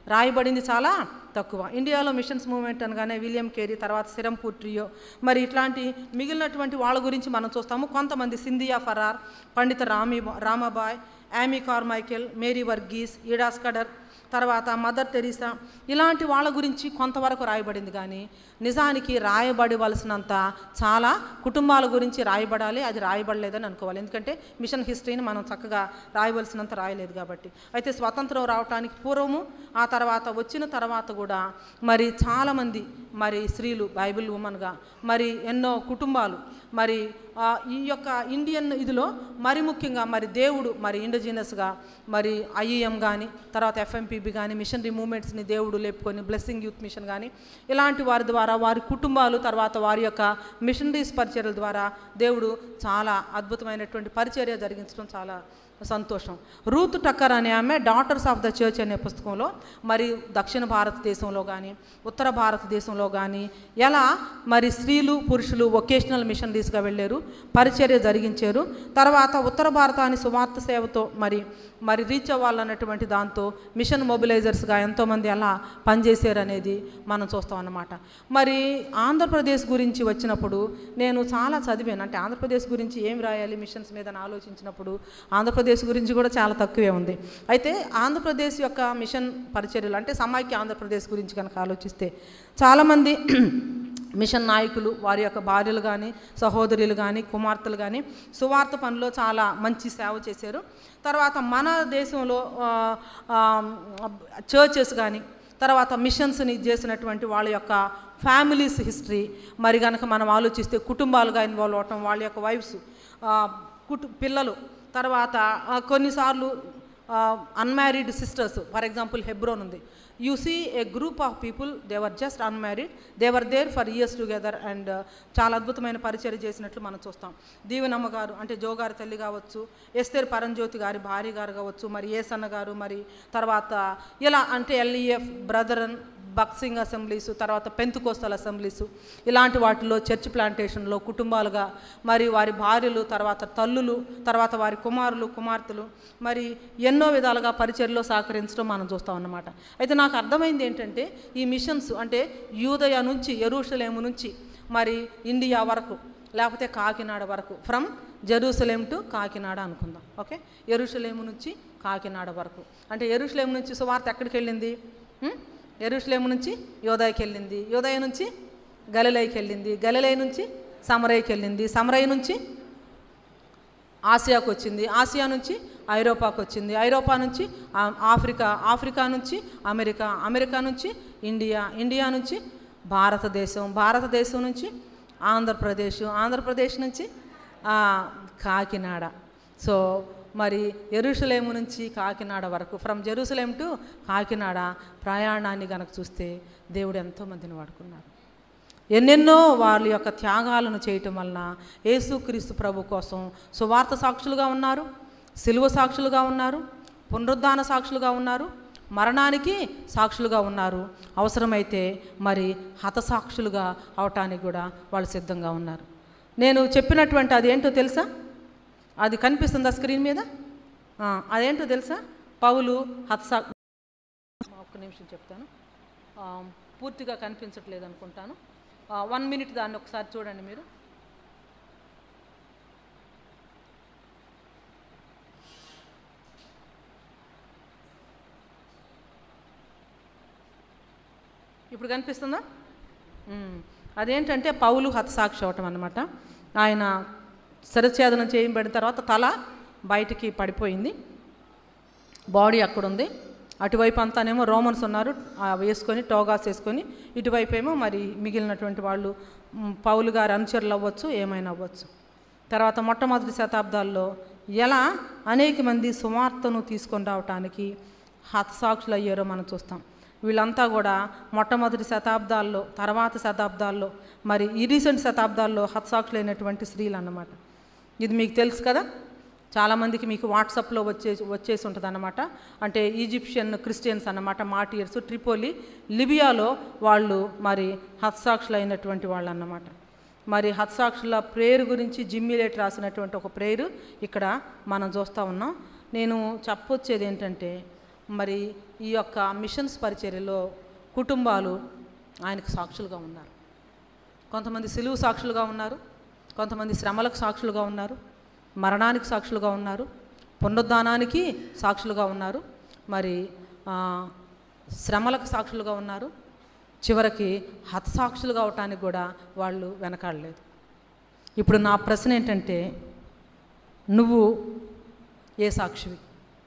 రాయబడింది చాలా తక్కువ ఇండియాలో మిషన్స్ మూవ్మెంట్ అనగానే విలియం కేరీ తర్వాత సిరంపూర్ ట్రియో మరి ఇట్లాంటి మిగిలినటువంటి వాళ్ళ గురించి మనం చూస్తాము కొంతమంది సింధియా ఫరార్ పండిత రామి Ramabai Amy Carmichael Mary Varghese Ida Scudder తర్వాత మదర్ తెరీసా ఇలాంటి వాళ్ళ గురించి కొంతవరకు రాయబడింది కానీ నిజానికి రాయబడవలసినంత చాలా కుటుంబాల గురించి రాయబడాలి అది రాయబడలేదని అనుకోవాలి ఎందుకంటే మిషన్ హిస్టరీని మనం చక్కగా రాయవలసినంత రాయలేదు కాబట్టి అయితే స్వతంత్రం రావడానికి పూర్వము ఆ తర్వాత వచ్చిన తర్వాత కూడా మరి చాలామంది మరి స్త్రీలు బైబిల్ ఉమెన్గా మరి ఎన్నో కుటుంబాలు మరి ఆ, ఈ యొక్క ఇండియన్ ఇదిలో మరి ముఖ్యంగా మరి దేవుడు మరి ఇండిజినస్గా మరి ఐఈఎం కానీ తర్వాత ఎఫ్ఎంపీబీ కానీ మిషనరీ మూమెంట్స్ని దేవుడు లేపుకొని బ్లెస్సింగ్ యూత్ మిషన్ కానీ ఇలాంటి వారి ద్వారా వారి కుటుంబాలు తర్వాత వారి యొక్క మిషనరీస్ పరిచర్యల ద్వారా దేవుడు చాలా అద్భుతమైనటువంటి పరిచర్య జరిగించడం చాలా సంతోషం రూత్ టక్కర్ అనే ఆమె డాటర్స్ ఆఫ్ ద చర్చ్ అనే పుస్తకంలో మరి దక్షిణ భారతదేశంలో కానీ ఉత్తర భారతదేశంలో కానీ ఎలా మరి స్త్రీలు పురుషులు వొకేషనల్ మిషనరీస్గా వెళ్ళారు పరిచర్య జరిగించారు తర్వాత ఉత్తర భారతాన్ని సువార్త సేవతో మరి మరి రీచ్ అవ్వాలన్నటువంటి దాంతో మిషన్ మొబిలైజర్స్గా ఎంతోమంది ఎలా పనిచేశారు అనేది మనం చూస్తాం అన్నమాట మరి ఆంధ్రప్రదేశ్ గురించి వచ్చినప్పుడు నేను చాలా చదివాను అంటే ఆంధ్రప్రదేశ్ గురించి ఏం రాయాలి మిషన్స్ మీద అని ఆలోచించినప్పుడు ఆంధ్రప్రదేశ్ గురించి కూడా చాలా తక్కువే ఉంది అయితే ఆంధ్రప్రదేశ్ యొక్క మిషన్ పరిచర్యలు అంటే సమాఖ్య ఆంధ్రప్రదేశ్ గురించి కనుక ఆలోచిస్తే చాలామంది మిషన్ నాయకులు వారి యొక్క భార్యలు కానీ సహోదరులు కానీ కుమార్తెలు కానీ సువార్త పనిలో చాలా మంచి సేవ చేశారు తర్వాత మన దేశంలో చర్చెస్ కానీ తర్వాత మిషన్స్ని చేసినటువంటి వాళ్ళ యొక్క ఫ్యామిలీస్ హిస్టరీ మరి కనుక మనం ఆలోచిస్తే కుటుంబాలుగా ఇన్వాల్వ్ అవటం వాళ్ళ యొక్క వైఫ్స్ కుటు పిల్లలు తర్వాత ఆ, కొన్నిసార్లు unmarried sisters for example Hebron ఉంది you see a group of people they were just unmarried they were there for years together and చాలా అద్భుతమైన పరిచయం చేసినట్లు మనం చూస్తాం దీవెనమ్మ గారు అంటే జో గారి తల్లి కావచ్చు ఎస్తేర్ పరంజ్యోతి గారి భార్య గారు కావచ్చు మరి ఏసన్న గారు మరి తర్వాత ఇలా అంటే ఎల్ఈఎఫ్ బ్రదరన్ బక్సింగ్ అసెంబ్లీస్ తర్వాత పెంతుకోస్తల్ అసెంబ్లీస్ ఇలాంటి వాటిలో చర్చ్ ప్లాంటేషన్లో కుటుంబాలుగా మరి వారి భార్యలు తర్వాత తల్లులు తర్వాత వారి కుమారులు కుమార్తెలు మరి ఎన్నో విధాలుగా పరిచర్లో సహకరించడం మనం చూస్తాం అన్నమాట అయితే నాకు అర్థమైంది ఏంటంటే ఈ మిషన్స్ అంటే యూదయ నుంచి ఎరుషలేము నుంచి మరి ఇండియా వరకు లేకపోతే కాకినాడ వరకు ఫ్రమ్ జెరూసలేం టు కాకినాడ అనుకుందాం ఓకే ఎరుషలేము నుంచి కాకినాడ వరకు అంటే ఎరుషలేం నుంచి సువార్త ఎక్కడికి వెళ్ళింది ఉం? ఎరుషలేము నుంచి యోదయకి వెళ్ళింది యోదయ నుంచి గలిలైకి వెళ్ళింది గలిలై నుంచి సమరయ్యకి వెళ్ళింది సమరయ్య నుంచి ఆసియాకు వచ్చింది ఆసియా నుంచి ఐరోపాకు వచ్చింది ఐరోపా నుంచి ఆ- ఆఫ్రికా ఆఫ్రికా నుంచి అమెరికా అమెరికా నుంచి ఇండియా ఇండియా నుంచి భారతదేశం భారతదేశం నుంచి ఆంధ్రప్రదేశ్ ఆంధ్రప్రదేశ్ నుంచి ఆ, కాకినాడ సో మరి ఎరుషలేము నుంచి కాకినాడ వరకు ఫ్రమ్ జెరూసలేం టు కాకినాడ ప్రయాణాన్ని కనుక చూస్తే దేవుడు ఎంతోమందిని వాడుకున్నారు ఎన్నెన్నో వాళ్ళ యొక్క త్యాగాలను చేయటం వలన యేసుక్రీస్తు ప్రభు కోసం సువార్త సాక్షులుగా ఉన్నారు సిలువ సాక్షులుగా ఉన్నారు పునరుద్ధాన సాక్షులుగా ఉన్నారు మరణానికి సాక్షులుగా ఉన్నారు అవసరమైతే మరి హతసాక్షులుగా అవటానికి కూడా వాళ్ళు సిద్ధంగా ఉన్నారు నేను చెప్పినటువంటి అదేంటో తెలుసా అది కనిపిస్తుందా స్క్రీన్ మీద ఆ, అదేంటో తెలుసా పౌలు హత్సా ఒక్క నిమిషం చెప్తాను ఆ, పూర్తిగా కనిపించట్లేదు అనుకుంటాను వన్ మినిట్ దాన్ని ఒకసారి చూడండి మీరు ఇప్పుడు కనిపిస్తుందా మ్మ్. అదేంటంటే పౌలు హతసాక్షి అవటం అనమాట ఆయన శరఛేదనం చేయబడిన తర్వాత తల బయటికి పడిపోయింది బాడీ అక్కడ ఉంది అటువైపు అంతానేమో రోమన్స్ ఉన్నారు ఆ వేసుకొని టోగాస్ వేసుకొని ఇటువైపు ఏమో మరి మిగిలినటువంటి వాళ్ళు మ్, పౌలు గారి అనుచరులు అవ్వచ్చు ఏమైనా అవ్వచ్చు తర్వాత మొట్టమొదటి శతాబ్దాల్లో ఎలా అనేక మంది సువార్తను తీసుకొని రావటానికి హతసాక్షులు అయ్యారో మనం చూస్తాం వీళ్ళంతా కూడా మొట్టమొదటి శతాబ్దాల్లో తర్వాత శతాబ్దాల్లో మరి ఈ రీసెంట్ శతాబ్దాల్లో హతసాక్షులైనటువంటి స్త్రీలు అన్నమాట ఇది మీకు తెలుసు కదా చాలామందికి మీకు వాట్సాప్లో వచ్చే వచ్చేసి ఉంటుంది అన్నమాట అంటే ఈజిప్షియన్ క్రిస్టియన్స్ అన్నమాట మాటియర్స్ ట్రిపోలి లిబియాలో వాళ్ళు మరి హత్సాక్షులు అయినటువంటి వాళ్ళు అన్నమాట మరి హత్సాక్షుల ప్రేయర్ గురించి జిమ్మిలేట్ రాసినటువంటి ఒక ప్రేయర్ ఇక్కడ మనం చూస్తూ ఉన్నాం నేను చెప్పొచ్చేది ఏంటంటే మరి ఈ యొక్క మిషన్స్ పరిచర్యలో కుటుంబాలు ఆయనకు సాక్షులుగా ఉన్నారు కొంతమంది సిలువు సాక్షులుగా ఉన్నారు కొంతమంది శ్రమలకు సాక్షులుగా ఉన్నారు మరణానికి సాక్షులుగా ఉన్నారు పునరుద్ధానానికి సాక్షులుగా ఉన్నారు మరి ఆ, శ్రమలకు సాక్షులుగా ఉన్నారు చివరికి హతసాక్షులుగా అవటానికి కూడా వాళ్ళు వెనకాడలేదు ఇప్పుడు నా ప్రశ్న ఏంటంటే నువ్వు ఏ సాక్షివి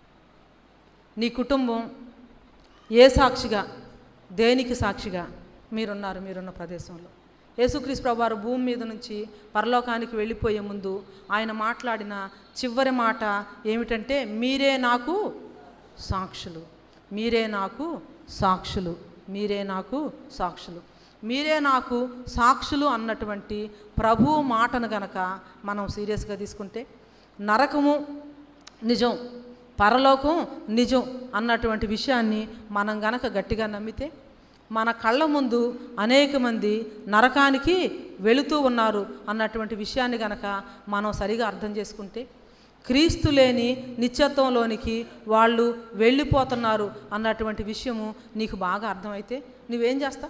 నీ కుటుంబం ఏ సాక్షిగా దేనికి సాక్షిగా మీరున్నారు మీరున్న ప్రదేశంలో యేసుక్రీస్తు ప్రభువారు భూమి మీద నుంచి పరలోకానికి వెళ్ళిపోయే ముందు ఆయన మాట్లాడిన చివరి మాట ఏమిటంటే మీరే నాకు సాక్షులు మీరే నాకు సాక్షులు మీరే నాకు సాక్షులు మీరే నాకు సాక్షులు అన్నటువంటి ప్రభు మాటను గనక మనం సీరియస్గా తీసుకుంటే నరకము నిజం పరలోకం నిజం అన్నటువంటి విషయాన్ని మనం గనక గట్టిగా నమ్మితే మన కళ్ళ ముందు అనేక మంది నరకానికి వెళుతూ ఉన్నారు అన్నటువంటి విషయాన్ని గనక మనం సరిగా అర్థం చేసుకుంటే క్రీస్తు లేని నిత్యత్వంలోనికి వాళ్ళు వెళ్ళిపోతున్నారు అన్నటువంటి విషయము నీకు బాగా అర్థమైతే నువ్వేం చేస్తావు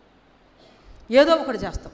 ఏదో ఒకటి చేస్తావు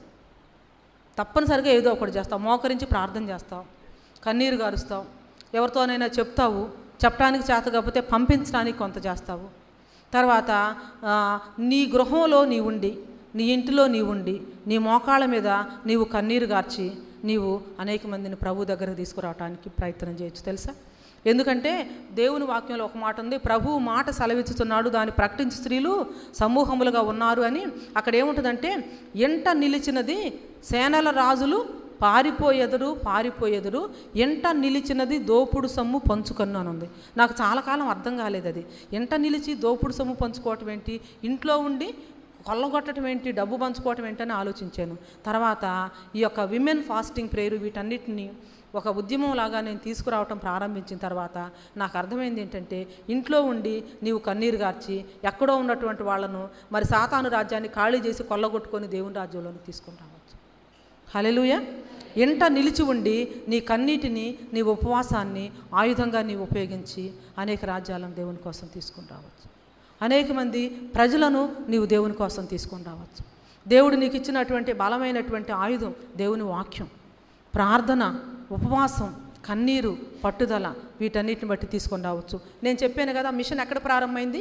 తప్పనిసరిగా ఏదో ఒకటి చేస్తావు మోకరించి ప్రార్థన చేస్తావు కన్నీరు గారుస్తావు ఎవరితోనైనా చెప్తావు చెప్పడానికి చేత కాకపోతే పంపించడానికి కొంత చేస్తావు తర్వాత ఆ, నీ గృహంలో నీ ఉండి నీ ఇంటిలో నీ ఉండి నీ మోకాళ్ళ మీద నీవు కన్నీరు గార్చి నీవు అనేక మందిని ప్రభు దగ్గరకు తీసుకురావడానికి ప్రయత్నం చేయొచ్చు తెలుసా ఎందుకంటే దేవుని వాక్యంలో ఒక మాట ఉంది ప్రభు మాట సెలవిచ్చుతున్నాడు దాన్ని ప్రకటించు స్త్రీలు సమూహములుగా ఉన్నారు అని అక్కడ ఏముంటుందంటే ఎంట నిలిచినది సేనల రాజులు పారిపోయెదరు పారిపోయెదరు ఎంట నిలిచినది దోపుడు సొమ్ము పంచుకన్ను అని ఉంది నాకు చాలా కాలం అర్థం కాలేదు అది ఎంట నిలిచి దోపుడు సొమ్ము పంచుకోవటం ఏంటి ఇంట్లో ఉండి కొల్లగొట్టడం ఏంటి డబ్బు పంచుకోవటం ఏంటని ఆలోచించాను తర్వాత ఈ యొక్క విమెన్ ఫాస్టింగ్ ప్రేయర్ వీటన్నిటిని ఒక ఉద్యమం లాగా నేను తీసుకురావటం ప్రారంభించిన తర్వాత నాకు అర్థమైంది ఏంటంటే ఇంట్లో ఉండి నీవు కన్నీరు గార్చి ఎక్కడో ఉన్నటువంటి వాళ్ళను మరి సాతాను రాజ్యాన్ని ఖాళీ చేసి కొల్లగొట్టుకొని దేవుని రాజ్యంలోకి తీసుకొని రావచ్చు హలెలుయ ఎంట నిలిచి ఉండి నీ కన్నీటిని నీ ఉపవాసాన్ని ఆయుధంగా నీవు ఉపయోగించి అనేక రాజ్యాలను దేవుని కోసం తీసుకొని రావచ్చు అనేక మంది ప్రజలను నీవు దేవుని కోసం తీసుకొని రావచ్చు దేవుడు నీకు ఇచ్చినటువంటి బలమైనటువంటి ఆయుధం దేవుని వాక్యం ప్రార్థన ఉపవాసం కన్నీరు పట్టుదల వీటన్నిటిని బట్టి తీసుకొని రావచ్చు నేను చెప్పాను కదా మిషన్ ఎక్కడ ప్రారంభమైంది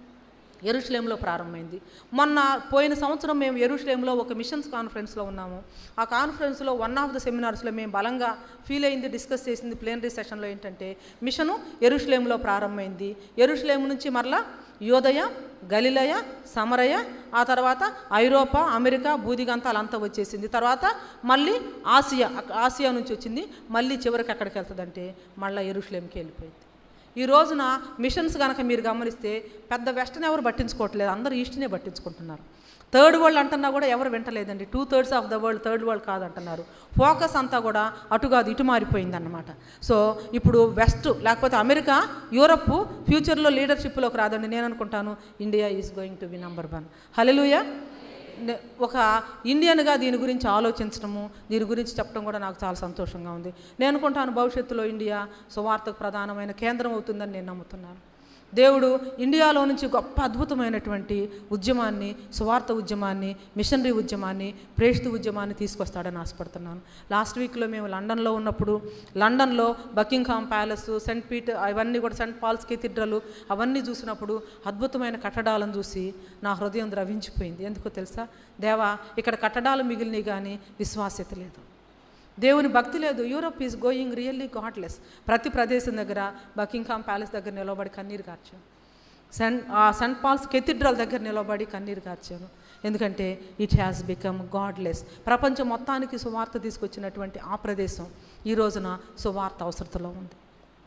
ఎరుషలేంలో ప్రారంభమైంది మొన్న పోయిన సంవత్సరం మేము ఎరుషలేంలో ఒక మిషన్స్ కాన్ఫరెన్స్లో ఉన్నాము ఆ కాన్ఫరెన్స్లో వన్ ఆఫ్ ద సెమినార్స్లో మేము బలంగా ఫీల్ అయింది డిస్కస్ చేసింది ప్లేనరీ సెషన్లో ఏంటంటే మిషను ఎరుషలేంలో ప్రారంభమైంది ఎరుషలేం నుంచి మరలా యోదయ గలిలయ సమరయ ఆ తర్వాత ఐరోపా అమెరికా బూదిగంతాలంతా వచ్చేసింది తర్వాత మళ్ళీ ఆసియా అక్క- ఆసియా నుంచి వచ్చింది మళ్ళీ చివరికి ఎక్కడికి వెళ్తుందంటే మళ్ళీ ఎరుషలేంకి వెళ్ళిపోయింది ఈ రోజున మిషన్స్ కనుక మీరు గమనిస్తే పెద్ద వెస్టర్న్ ఎవరు పట్టించుకోవట్లేదు అందరూ ఈస్ట్నే పట్టించుకుంటున్నారు థర్డ్ వరల్డ్ అంటున్నా కూడా ఎవరు వింటలేదండి two thirds of the world third world కాదంటున్నారు ఫోకస్ అంతా కూడా అటు కాదు ఇటు మారిపోయిందన్నమాట సో ఇప్పుడు వెస్ట్ లేకపోతే అమెరికా యూరప్ ఫ్యూచర్లో లీడర్షిప్లోకి రాదండి నేను అనుకుంటాను India is going to be number one hallelujah నే- ఒక ఇండియన్గా దీని గురించి ఆలోచించడము దీని గురించి చెప్పడం కూడా నాకు చాలా సంతోషంగా ఉంది నేను అనుకుంటాను భవిష్యత్తులో ఇండియా సువార్తకు ప్రధానమైన కేంద్రం అవుతుందని నేను నమ్ముతున్నాను దేవుడు ఇండియాలో నుంచి గొప్ప అద్భుతమైనటువంటి ఉద్యమాన్ని సువార్త ఉద్యమాన్ని మిషనరీ ఉద్యమాన్ని ప్రేషిత ఉద్యమాన్ని తీసుకొస్తాడని ఆశపడుతున్నాను లాస్ట్ వీక్లో మేము లండన్లో ఉన్నప్పుడు లండన్లో బకింగ్హామ్ ప్యాలెస్ సెంట్ పీట్ అవన్నీ కూడా సెంట్ పాల్స్ కెథిడ్రల్ అవన్నీ చూసినప్పుడు అద్భుతమైన కట్టడాలను చూసి నా హృదయం ద్రవించిపోయింది ఎందుకో తెలుసా దేవా ఇక్కడ కట్టడాలు మిగిలినవి కానీ విశ్వాస్యత లేదు దేవుని భక్తి లేదు Europe is going really godless ప్రతి ప్రదేశం దగ్గర బకింగ్హామ్ ప్యాలెస్ దగ్గర నిలబడి కన్నీరు కార్చాను సెంట్ ఆ సెంట్ పాల్స్ కెథిడ్రల్ దగ్గర నిలబడి కన్నీరు కార్చాను ఎందుకంటే ఇట్ హ్యాస్ బికమ్ గాడ్లెస్ ప్రపంచం మొత్తానికి సువార్త తీసుకొచ్చినటువంటి ఆ ప్రదేశం ఈ రోజున సువార్త అవసరతలో ఉంది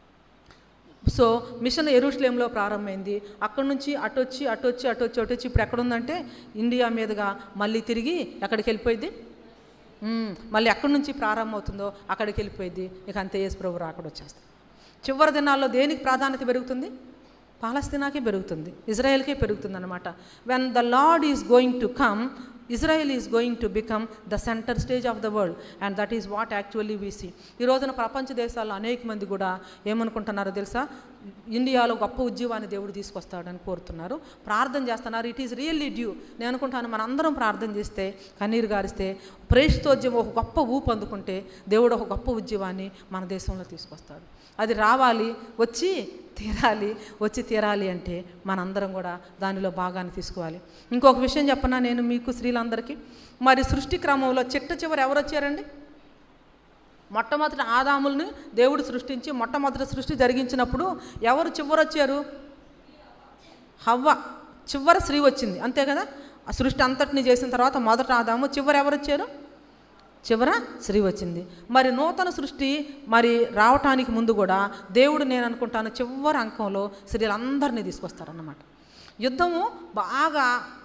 సో మిషన్ ఎరుషలేంలో ప్రారంభమైంది అక్కడ నుంచి అటు వచ్చి అటు వచ్చి అటు వచ్చి అటు వచ్చి ఇప్పుడు ఎక్కడ ఉందంటే ఇండియా మీదుగా మళ్ళీ తిరిగి ఎక్కడికి వెళ్ళిపోయింది మ్మ్. మళ్ళీ ఎక్కడి నుంచి ప్రారంభమవుతుందో అక్కడికి వెళ్ళిపోయింది ఇక అంతే యేసు ప్రభు అక్కడ వచ్చేస్తుంది చివరి దినాల్లో దేనికి ప్రాధాన్యత పెరుగుతుంది పాలస్తీనాకే పెరుగుతుంది ఇజ్రాయెల్కే పెరుగుతుంది అనమాట when the Lord is going to come Israel is going to become the centre stage of the world and that is what actually we see ఈ రోజున ప్రపంచ దేశాల్లో అనేక మంది కూడా ఏమనుకుంటున్నారో తెలుసా ఇండియాలో గొప్ప ఉద్యమాన్ని దేవుడు తీసుకొస్తాడని కోరుతున్నారు ప్రార్థన చేస్తున్నారు ఇట్ ఈస్ రియల్లీ డ్యూ నేను అనుకుంటాను మనందరం ప్రార్థన చేస్తే కన్నీరు గారిస్తే ప్రేషితోద్యమం ఒక గొప్ప ఊపు అందుకుంటే దేవుడు ఒక గొప్ప ఉద్యమాన్ని మన దేశంలో తీసుకొస్తాడు అది రావాలి వచ్చి తీరాలి వచ్చి తీరాలి అంటే మనందరం కూడా దానిలో భాగాన్ని తీసుకోవాలి ఇంకొక విషయం చెప్పనా నేను మీకు స్త్రీలందరికీ మరి సృష్టి క్రమంలో చిట్ట చివరి ఎవరు వచ్చారండి మొట్టమొదటి ఆదాముల్ని దేవుడు సృష్టించి మొట్టమొదటి సృష్టి జరిగించినప్పుడు ఎవరు చివరి వచ్చారు హవ్వ చివరి స్త్రీ వచ్చింది అంతే కదా ఆ సృష్టి అంతటిని చేసిన తర్వాత మొదట ఆదాము చివరి ఎవరు వచ్చారు చివర స్త్రీ వచ్చింది మరి నూతన సృష్టి మరి రావటానికి ముందు కూడా దేవుడు నేను అనుకుంటాను చివరి అంకంలో స్త్రీలందరినీ తీసుకొస్తారన్నమాట యుద్ధము బాగా